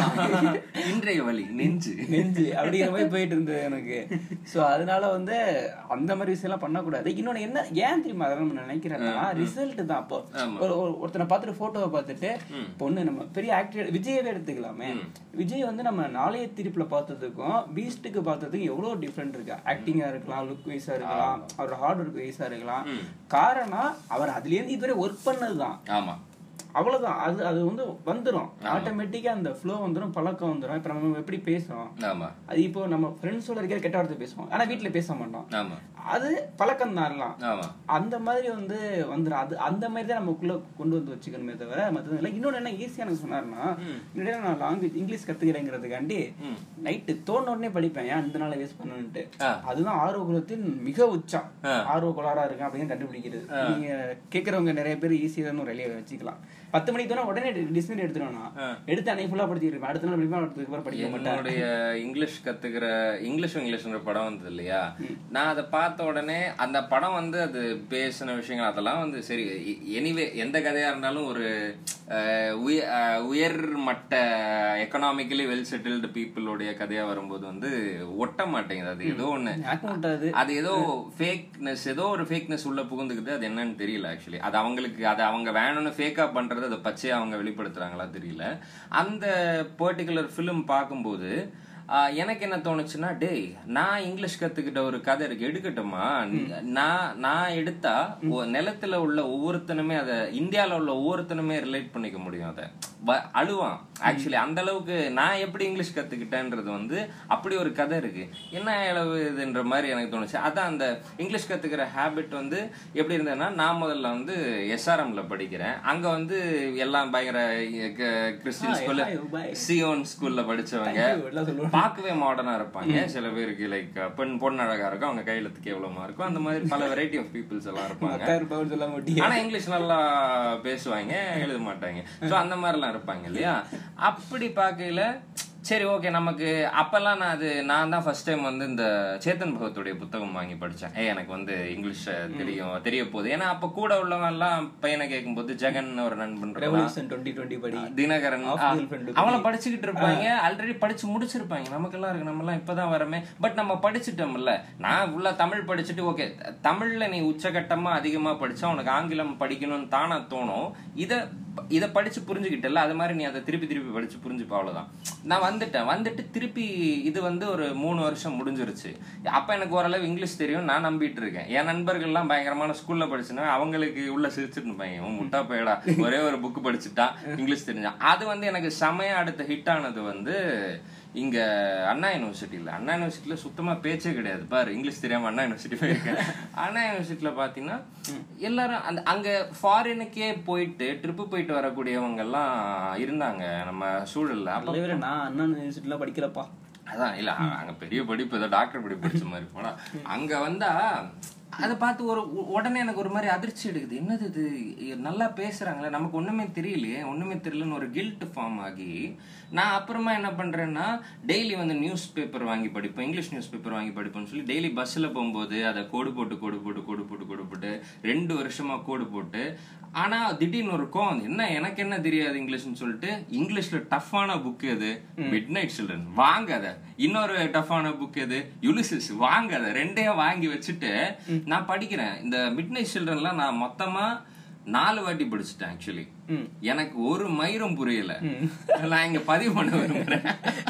இன்றைய வழி நெஞ்சு நெஞ்சு அப்படிங்கிற மாதிரி போயிட்டு இருந்தது எனக்கு சோ அதனால வந்து அந்த மாதிரி விஷயம் எல்லாம் பண்ணக்கூடாது இன்னொன்னு என்ன ஏன் தெரியுமா அதெல்லாம் நம்ம நினைக்கிறேன்னா ரிசல்ட் தான் அப்போ ஒரு ஒரு- ஒருத்தனை பார்த்துட்டு போட்டோவை பார்த்துட்டு பொண்ணு நம்ம பெரிய ஆக்டர் விஜயவே எடுத்துக்கலாமே விஜய் வந்து நம்ம நாளைய திருப்பில பார்த்ததுக்கும் பீஸ்டுக்கு பார்த்ததுக்கும் எவ்வளவு டிஃப்ரெண்ட் இருக்கு ஆக்டிங்கா இருக்கலாம் லுக் வைஸா இருக்கலாம் அவரோட ஹார்ட் ஒர்க் வைஸா இருக்கலாம் காரணம் அவர் அதுல இருந்து இதுவரை ஒர்க் பண்ணதுதான் ஆமா அவ்வளவுதான் அது அது வந்து வந்துரும் ஆட்டோமேட்டிக்கா அந்த ஃப்ளோ வந்துரும் பழக்கம் வந்துரும் இப்ப நம்ம எப்படி பேசுறோம் ஆமா அது இப்போ நம்ம ஃப்ரெண்ட்ஸோட இருக்கிற கெட்ட வார்த்தை பேசுவோம் ஆனா வீட்ல பேச மாட்டோம் ஆமா அது பழக்கம் தான் எல்லாம் ஆமா அந்த மாதிரி வந்து வந்துடும் அது அந்த மாதிரி தான் நமக்குள்ள கொண்டு வந்து வச்சுக்கணுமே தவிர மற்றது இல்லை இன்னொன்று என்ன ஈஸியாக எனக்கு சொன்னாருன்னா முன்னாடி நான் லாங்குவேஜ் இங்கிலீஷ் கத்துக்கிறேங்கிறதுக்காண்டி நைட்டு தோண உடனே படிப்பேன் ஏன் இந்த நாளை வேஸ்ட் பண்ணணுன்ட்டு ஆ. அதுதான் ஆர்வ குலத்தின் மிக உச்சம் ஆர்வ கோளாறா இருக்கேன் அப்படின்னு கண்டுபிடிக்கிறது நீங்க கேட்கறவங்க நிறைய பேர் ஈஸியாக ஒரு வெளியே வச்சுக்கலாம் பத்து மணிக்கு தோணா உடனே டிஸ்னரி எடுத்துட்டோம்னா எடுத்து அன்னைக்கு ஃபுல்லா படிச்சுட்டு இருப்பேன் அடுத்த நாள் படிப்பேன் அடுத்ததுக்கு அப்புறம் படிக்க மாட்டேன் என்னுடைய இங்கிலீஷ் கத்துக்கிற இங்கிலீஷ் இங்கிலீஷ்ன்ற படம் வந்தது இல்லையா நான் அதை பார்த்த உடனே அந்த படம் வந்து அது பேசின விஷயங்கள் அதெல்லாம் வந்து சரி எனிவே எந்த கதையா இருந்தாலும் ஒரு அஹ், உய- அஹ், உயர் மட்ட எக்கனாமிக்கலி வெல் செட்டில்டு பீப்புளுடைய கதையா வரும்போது வந்து ஒட்ட மாட்டேங்குது அது ஏதோ ஒண்ணு எனக்கு விட்டாது அது ஏதோ ஃபேக்னஸ் ஏதோ ஒரு ஃபேக்னஸ் உள்ள புகுந்துக்குது அது என்னன்னு தெரியல ஆக்சுவலி அது அவங்களுக்கு அது அவங்க வேணும்னு ஃபேக்கா பண்றது அதை பச்சையா அவங்க வெளிப்படுத்துறாங்களா தெரியல அந்த பர்டிகுலர் ஃபிலிம் பார்க்கும்போது ஆஹ், எனக்கு என்ன தோணுச்சுன்னா டேய் நான் இங்கிலீஷ் கத்துக்கிட்ட ஒரு கதை இருக்கு எடுக்கட்டுமா நான் நான் எடுத்தா ஒ- நிலத்துல உள்ள ஒவ்வொருத்தனுமே அதை இந்தியால உள்ள ஒவ்வொருத்தனுமே ரிலேட் பண்ணிக்க முடியும் அதை வ- அழுவான் ஆக்சுவலி அந்த அளவுக்கு நான் எப்படி இங்கிலீஷ் கத்துக்கிட்டேன்றது வந்து அப்படி ஒரு கதை இருக்கு என்ன அளவு இதுன்ற மாதிரி எனக்கு தோணுச்சு அதான் அந்த இங்கிலீஷ் கத்துக்கிற ஹேபிட் வந்து எப்படி இருந்ததுன்னா நான் முதல்ல வந்து எஸ்ஆர்எம்ல படிக்கிறேன் அங்க வந்து எல்லாம் பயங்கர க- கிறிஸ்டியன் ஸ்கூல்ல bye. சியோன் ஸ்கூல்ல படிச்சவங்க எல்லாம் சொல்லுவாங்க பார்க்கவே மாடர்னா இருப்பாங்க சில பேருக்கு லைக் பெண் பொண்ணு அழகா இருக்கும் அவங்க கையெழுத்து கேவலமா இருக்கும் அந்த மாதிரி பல வெரைட்டி ஆஃப் பீப்புள்ஸ் எல்லாம் இருப்பாங்க அக்கா இருப்பான்னு சொல்ல மாட்டீங்க ஆனா இங்கிலீஷ் நல்லா பேசுவாங்க எழுத மாட்டாங்க சோ அந்த மாதிரி எல்லாம் இருப்பாங்க இல்லையா அப்படி பார்க்கையில சரி ஓகே நமக்கு அப்பெல்லாம் நான் அது நான் தான் ஃபர்ஸ்ட் டைம் வந்து இந்த சேத்தன் பகத்துடைய புத்தகம் வாங்கி படிச்சேன் ஏ எனக்கு வந்து இங்கிலீஷ் தெரியும் தெரிய போகுது ஏன்னா அப்ப கூட உள்ளவங்க எல்லாம் பையனை கேட்கும்போது ஜெகன் ஒரு நண்பன் இருக்கான். ரெவல்யூஷன் டுவெண்ட்டி டுவெண்ட்டி படி தினகரன் Half ஆ, girlfriend அவங்கள படிச்சுக்கிட்டு இருப்பாங்க ஆல்ரெடி படிச்சு முடிச்சிருப்பாங்க நமக்கெல்லாம் இருக்கு நம்ம எல்லாம் இப்பதான் வரமே பட் நம்ம படிச்சுட்டோம்ல நான் உள்ள தமிழ் படிச்சுட்டு ஓகே தமிழ்ல நீ உச்சகட்டமா அதிகமா படிச்சா உனக்கு ஆங்கிலம் படிக்கணும்னு தானா தோணும் இத இத படிச்சு புரிஞ்சுக்கிட்டல அது மாதிரி நீ அதை திருப்பி திருப்பி படிச்சு புரிஞ்சுப்ப அவ்வளவுதான் நான் வந்துட்டேன் வந்துட்டு திருப்பி இது வந்து ஒரு மூணு வருஷம் முடிஞ்சிருச்சு அப்ப எனக்கு ஓரளவு இங்கிலீஷ் தெரியும் நான் நம்பிட்டு இருக்கேன் என் நண்பர்கள்லாம் பயங்கரமான ஸ்கூல்ல படிச்சுனா அவங்களுக்கு உள்ள சிரிச்சிட்டு இருப்பாங்க இவன் முட்டா போயடா ஒரே ஒரு புக் படிச்சுட்டான் இங்கிலீஷ் தெரிஞ்சான் அது வந்து எனக்கு செமையா அடுத்த ஹிட் ஆனது வந்து இங்க அண்ணா யூனிவர்சிட்டியில அண்ணா யூனிவர்சிட்டியில சுத்தமா பேச்சே கிடையாது பாரு இங்கிலீஷ் தெரியாம அண்ணா யூனிவர்சிட்டி போயிருக்கேன் அண்ணா யூனிவர்சிட்டியில பாத்தீங்கன்னா எல்லாரும் அந்த அங்க ஃபாரினுக்கே போயிட்டு ட்ரிப்பு போயிட்டு வரக்கூடியவங்க எல்லாம் இருந்தாங்க நம்ம சூழல்ல அப்ப தலைவரே நான் அண்ணா யூனிவர்சிட்டிலாம் படிக்கலப்பா அதான் இல்ல அங்க பெரிய படிப்பு ஏதோ டாக்டர் படிப்பு படிச்ச மாதிரி போனா அங்க வந்தா அதை பார்த்து ஒரு உ- உடனே எனக்கு ஒரு மாதிரி அதிர்ச்சி எடுக்குது என்னது இது நல்லா பேசுறாங்களே நமக்கு ஒண்ணுமே தெரியலையே ஒண்ணுமே தெரியலன்னு ஒரு கில்ட் ஃபார்ம் ஆகி நான் அப்புறமா என்ன பண்றேன்னா டெய்லி வந்து நியூஸ் பேப்பர் வாங்கி படிப்பேன் இங்கிலீஷ் நியூஸ் பேப்பர் வாங்கி படிப்பேன்னு சொல்லி டெய்லி பஸ்ல போகும்போது அதை கோடு போட்டு கோடு போட்டு கோடு போட்டு கோடு போட்டு ரெண்டு வருஷமா கோடு போட்டு ஆனா திடீர்னு ஒரு கோவம் என்ன எனக்கு என்ன தெரியாது இங்கிலீஷ்னு சொல்லிட்டு இங்கிலீஷ்ல டஃப்பான புக் எது மிட் நைட் சில்ட்ரன் வாங்காத இன்னொரு டஃப்பான புக் எது யுலிசிஸ் வாங்காத ரெண்டையும் வாங்கி வச்சுட்டு நான் படிக்கிறேன் இந்த மிட் நைட் சில்ட்ரன்லாம் நான் மொத்தமா நாலு வாட்டி படிச்சுட்டேன் ஆக்சுவலி எனக்கு ஒரு மயிரும் புரியல நான் இங்க பதிவு பண்ண விரும்புறேன்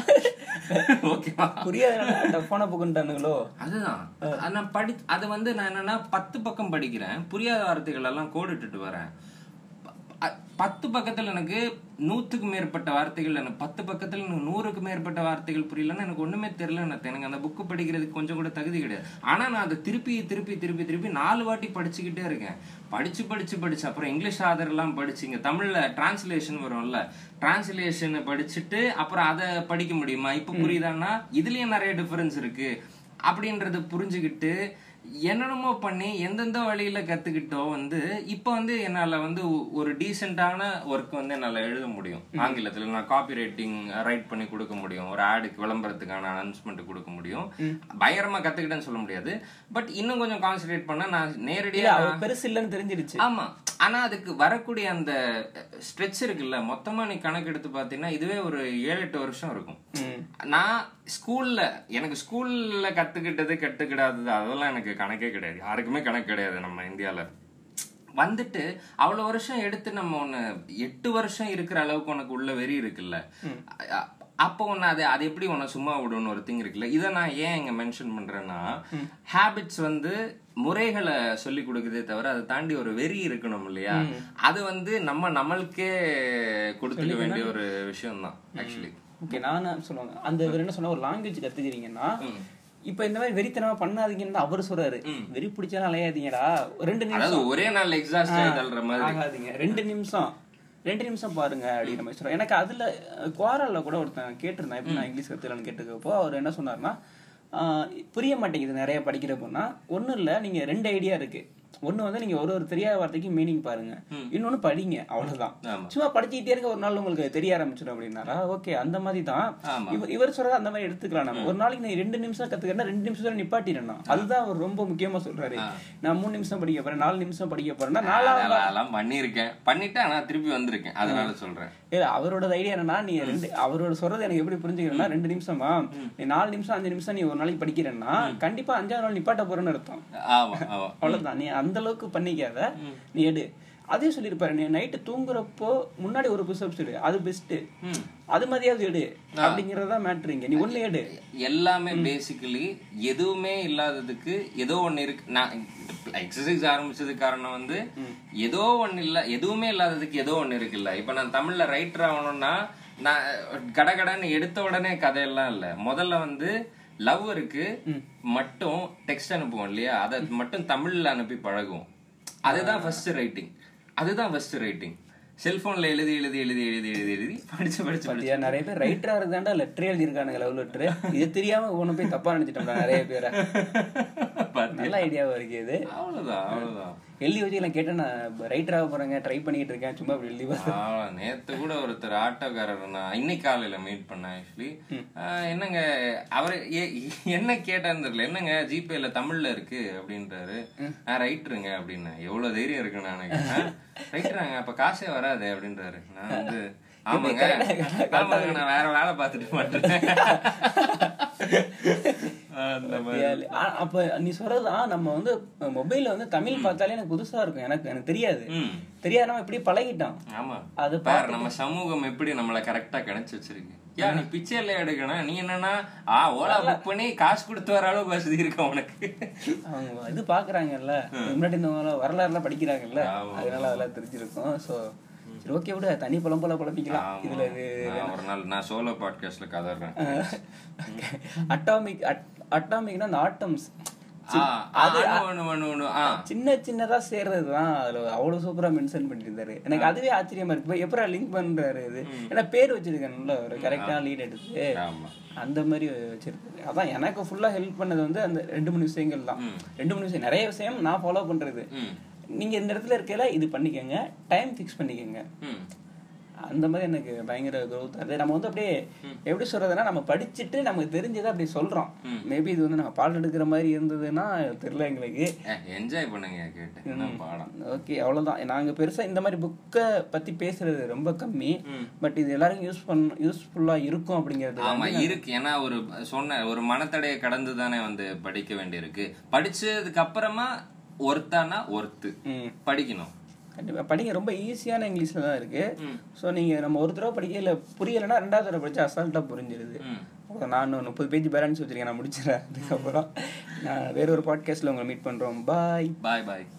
ஓகேவா புரியாத டஃப்பான புக்குன்ட்டானுங்களோ அதுதான் அது நான் படி அது வந்து நான் என்னன்னா பத்து பக்கம் படிக்கிறேன் புரியாத வார்த்தைகள் எல்லாம் கோடிட்டுட்டு வரேன் ப- ப- பத்து பக்கத்துல எனக்கு நூத்துக்கு மேற்பட்ட வார்த்தைகள் எனக்கு பத்து பக்கத்துல எனக்கு நூறுக்கு மேற்பட்ட வார்த்தைகள் புரியலன்னா எனக்கு ஒண்ணுமே தெரியல எனக்கு அந்த புக்கு படிக்கிறதுக்கு கொஞ்சம் கூட தகுதி கிடையாது ஆனா நான் அதை திருப்பி திருப்பி திருப்பி திருப்பி நாலு வாட்டி படிச்சுக்கிட்டே இருக்கேன் படிச்சு படிச்சு படிச்சு அப்புறம் இங்கிலீஷ் ஆதர் எல்லாம் படிச்சு இங்க தமிழ்ல டிரான்ஸ்லேஷன் வரும்ல டிரான்ஸ்லேஷன் படிச்சுட்டு அப்புறம் அதை படிக்க முடியுமா இப்ப புரியுதான்னா இதுலயும் நிறைய டிஃபரன்ஸ் இருக்கு அப்படின்றத புரிஞ்சுக்கிட்டு என்னென்னமோ பண்ணி எந்தெந்த வழியில கத்துக்கிட்டோ வந்து இப்போ வந்து என்னால வந்து ஒ- ஒரு டீசென்டான ஒர்க் வந்து என்னால எழுத முடியும் ஆங்கிலத்துல நான் காப்பி ரைட்டிங் ரைட் பண்ணி கொடுக்க முடியும் ஒரு ஆடுக்கு விளம்பரத்துக்கான அனௌன்ஸ்மெண்ட் கொடுக்க முடியும் பயங்கரமா கத்துக்கிட்டேன்னு சொல்ல முடியாது பட் இன்னும் கொஞ்சம் கான்சென்ட்ரேட் பண்ணா நான் இல்ல நேரடியா அவ பெருசு இல்லைன்னு தெரிஞ்சிருச்சு ஆமா ஆனா அதுக்கு வரக்கூடிய அந்த ஸ்ட்ரெச் இருக்குல்ல மொத்தமா நீ கணக்கு எடுத்து பாத்தீங்கன்னா இதுவே ஒரு ஏழு எட்டு வருஷம் இருக்கும் ம். நான் ஸ்கூல்ல எனக்கு ஸ்கூல்ல கத்துக்கிட்டது கத்துக்கிடாதது அதெல்லாம் எனக்கு கணக்கே கிடையாது யாருக்குமே கணக்கு கிடையாது நம்ம இந்தியால வந்துட்டு அவ்வளவு வருஷம் எடுத்து நம்ம ஒண்ணு எட்டு வருஷம் இருக்கிற அளவுக்கு உனக்கு உள்ள வெறி இருக்குல்ல அ- அப்போ ஒன்று அது அது எப்படி உன்னை சும்மா விடும்னு ஒரு திங் இருக்குல்ல இதை நான் ஏன் இங்க மென்ஷன் பண்றேன்னா ஹேபிட்ஸ் வந்து முறைகளை சொல்லி கொடுக்குதே தவிர அதை தாண்டி ஒரு வெறி இருக்கணும் இல்லையா அது வந்து நம்ம நம்மளுக்கே கொடுத்துக்க வேண்டிய ஒரு விஷயம் தான் ஆக்சுவலி ஓகே நான் சொல்லுவாங்க அந்த இவர் என்ன சொன்னா ஒரு லாங்குவேஜ் கத்துக்கிறீங்கன்னா இப்ப இந்த மாதிரி வெறித்தனமா பண்ணாதீங்கன்னு தான் அவர் சொல்றாரு வெறி பிடிச்சாலும் அலையாதீங்கடா ரெண்டு நிமிஷம் அதாவது ஒரே நாள் எக்ஸாஸ்ட் ஆயிடுற மாதிரி ஆகாதீங்க ரெண்டு நிமிஷம் ரெண்டு நிமிஷம் பாருங்க அப்படிங்கிற மாதிரி சொல்றேன் எனக்கு அதுல குவாரல்ல கூட ஒருத்தன் கேட்டிருந்தேன் எப்படி நான் இங்கிலீஷ் கத்துக்கலாம்னு கேட்டுக்கப்போ அவர் என்ன சொன்னார்னா ஆஹ் புரிய மாட்டேங்குது நிறைய படிக்கிறப்போனா ஒண்ணும் இல்ல நீங்க ரெண்டு ஐடியா இருக்கு ஒண்ணு வந்து நீங்க ஒரு ஒரு தெரியாத வார்த்தைக்கு மீனிங் பாருங்க இன்னொன்னு படிங்க அவ்வளவுதான் ஆமா. சும்மா படிச்சுக்கிட்டே இருக்க ஒரு நாள் உங்களுக்கு தெரிய ஆரம்பிச்சிடும் அப்படின்னாரா ஓகே அந்த மாதிரி தான் ஆமா. இவர் இவர் சொல்றது அந்த மாதிரி எடுத்துக்கலாம் நம்ம ஒரு நாளைக்கு நீ ரெண்டு நிமிஷம் கத்துக்கிறேன்னா ரெண்டு நிமிஷத்துல நிப்பாட்டிடணும் அதுதான் அவர் ரொம்ப முக்கியமா சொல்றாரு நான் மூணு நிமிஷம் படிக்க போறேன் நாலு நிமிஷம் படிக்க போறேன்னா நாலாவது அதெல்லாம் அதெல்லாம் பண்ணியிருக்கேன் பண்ணிட்டு ஆனா திருப்பி வந்திருக்கேன் அதனால சொல்றேன் ஏ அவரோட ஐடியா என்னன்னா நீ ரெண்டு அவரோட சொல்றது எனக்கு எப்படி புரிஞ்சுக்கிறேன்னா ரெண்டு நிமிஷமா நீ நாலு நிமிஷம் அஞ்சு நிமிஷம் நீ ஒரு நாளைக்கு படிக்கிறேன்னா கண்டிப்பா அஞ்சாவது நாள் நிப்பாட்ட போறேன்னு அர்த்தம் ஆமா ஆமா அவ்வளவுதான் நீ அந்த அளவுக்கு பண்ணிக்காத நீ எடு அதே சொல்லியிருப்பாரு நீ நைட்டு தூங்குறப்போ முன்னாடி ஒரு புஷப்ஸ் எடு அது பெஸ்ட் அது மாதிரியாவது எடு அப்படிங்கறதா மேட்ருங்க நீ ஒண்ணு எடு எல்லாமே பேசிக்கலி எதுவுமே இல்லாததுக்கு ஏதோ ஒண்ணு இருக்கு நான் எக்ஸசைஸ் ஆரம்பிச்சது காரணம் வந்து ஏதோ ஒண்ணு இல்ல எதுவுமே இல்லாததுக்கு ஏதோ ஒண்ணு இருக்குல்ல இப்ப நான் தமிழ்ல ரைட்டர் ஆகணும்னா நான் கடகடன்னு எடுத்த உடனே கதையெல்லாம் இல்ல முதல்ல வந்து லவ்வருக்கு மட்டும் டெக்ஸ்ட் அனுப்புவோம் இல்லையா அதை மட்டும் தமிழ்ல அனுப்பி பழகுவோம் அதுதான் ஃபர்ஸ்ட் ரைட்டிங் அதுதான் ஃபர்ஸ்ட் ரைட்டிங் செல்போன்ல எழுதி எழுதி எழுதி எழுதி எழுதி எழுதி படிச்சு படிச்சு படிச்சு பாத்தியா நிறைய பேர் ரைட்டரா இருந்தாண்டா லெட்டர் எழுதியிருக்கானுங்க லவ் லெட்டர் இது தெரியாம ஒண்ணு போய் தப்பா நினைச்சிட்டோம்டா நிறைய பேரை பாத்தியா? நல்ல ஐடியாவா இருக்கு இது அவ்வளவுதான் அவ்வளவுதான் எழுதி வச்சு நான் கேட்டேன் நான் ரைட்டர் ஆக போறேங்க ட்ரை பண்ணிட்டு இருக்கேன் சும்மா அப்படி எழுதி பார்த்தேன் ஆ, நேத்து கூட ஒருத்தர் ஆட்டோக்காரர் நான் இன்னைக்கு காலையில மீட் பண்ணேன் ஆக்சுவலி என்னங்க அவர் என்ன கேட்டான்னு தெரியல என்னங்க ஜிபேல தமிழ்ல இருக்கு அப்படின்றாரு நான் ரைட்டருங்க அப்படின்னேன் எவ்வளவு தைரியம் இருக்கு நான் ரைட்டராங்க அப்ப காசே வராது அப்படின்றாரு நான் வந்து ஆமாங்க ஆமாங்க நான் வேற வேலை பார்த்துட்டு மாட்டேன் அந்த மாதிரி ஆ- அப்ப நீ சொல்றதுதான் நம்ம வந்து மொபைல்ல வந்து தமிழ் பார்த்தாலே எனக்கு புதுசா இருக்கும் எனக்கு எனக்கு தெரியாது ம். தெரியாத நம்ம இப்படி பழகிட்டோம் ஆமா அது பாரு நம்ம சமூகம் எப்படி நம்மள கரெக்டா கணிச்சு வச்சிருக்கு யா நீ பிச்சைல எடுக்கணும் நீ என்னன்னா ஆ ஓலா புக் பண்ணி காசு கொடுத்து வர அளவுக்கு வசதி இருக்கு உனக்கு அவங்க இது பாக்குறாங்கல்ல முன்னாடி இருந்தவங்க வரலாறுலாம் படிக்கிறாங்கல்ல ஆமா. அதனால அதெல்லாம் தெரிஞ்சிருக்கும் சோ சரி ஓகே விட தனி பழம் போல குழப்பிக்கலாம் இதுல இது நான் ஒரு நாள் நான் சோலோ பாட்காஸ்ட்ல கதறேன் அட்டாமிக் அட்டாமிக்னா அந்த ஆட்டம்ஸ் ஆ, அது ஒண்ணு ஒண்ணு ஒண்ணு ஆ சின்ன சின்னதா சேர்றது தான் அதுல அவ்வளவு சூப்பரா மென்ஷன் பண்ணியிருந்தாரு எனக்கு அதுவே ஆச்சரியமா இருக்கு இப்ப எப்படா லிங்க் பண்றாரு இது ஏன்னா பேர் வச்சிருக்கேன்ல ஒரு கரெக்டான லீட் எடுத்து ஆமா அந்த மாதிரி வச்சிருக்காரு அதான் எனக்கு ஃபுல்லா ஹெல்ப் பண்ணது வந்து அந்த ரெண்டு மூணு விஷயங்கள் தான் ரெண்டு மூணு விஷயம் நிறைய விஷயம் நான் ஃபாலோ பண்றது ம் நீங்க இந்த இடத்துல இருக்கையில இது பண்ணிக்கங்க டைம் ஃபிக்ஸ் பண்ணிக்கங்க ம் அந்த மாதிரி எனக்கு பயங்கர growth அது நம்ம வந்து அப்படியே எப்படி சொல்றதுன்னா நம்ம படிச்சுட்டு நமக்கு தெரிஞ்சதை அப்படி சொல்றோம் மேபி இது வந்து நம்ம பாடம் எடுக்கிற மாதிரி இருந்ததுன்னா தெரியல எங்களுக்கு என்ஜாய் பண்ணுங்க கேட்டு என்ன பாடம் ஓகே அவ்வளவுதான் நாங்க பெருசா இந்த மாதிரி புக்கை பத்தி பேசுறது ரொம்ப கம்மி பட் இது எல்லாருக்கும் யூஸ் பண்ண யூஸ்ஃபுல்லா இருக்கும் அப்படிங்கிறது ஆமா இருக்கு ஏன்னா ஒரு சொன்ன ஒரு மனத்தடையை கடந்து தானே வந்து படிக்க வேண்டியிருக்கு படிச்சதுக்கு அப்புறமா ஒர்த்தானா ஒர்த்து ம். படிக்கணும் கண்டிப்பா படிங்க ரொம்ப ஈஸியான இங்கிலீஷ்ல தான் இருக்கு ஸோ நீங்க நம்ம ஒரு தடவை படிக்க இல்ல புரியலைன்னா ரெண்டாவது தடவை படிச்சா அசால்ட்டா புரிஞ்சிருது ம். அவ்வளவுதான். நான் இன்னும் முப்பது பேஜ் பேலன்ஸ் வச்சிருக்கேன் நான் முடிச்சிடறேன் அதுக்கப்புறம் நான் வேற ஒரு பாட்காஸ்ட்ல உங்களை மீட் பண்றோம் பாய் பாய் பாய்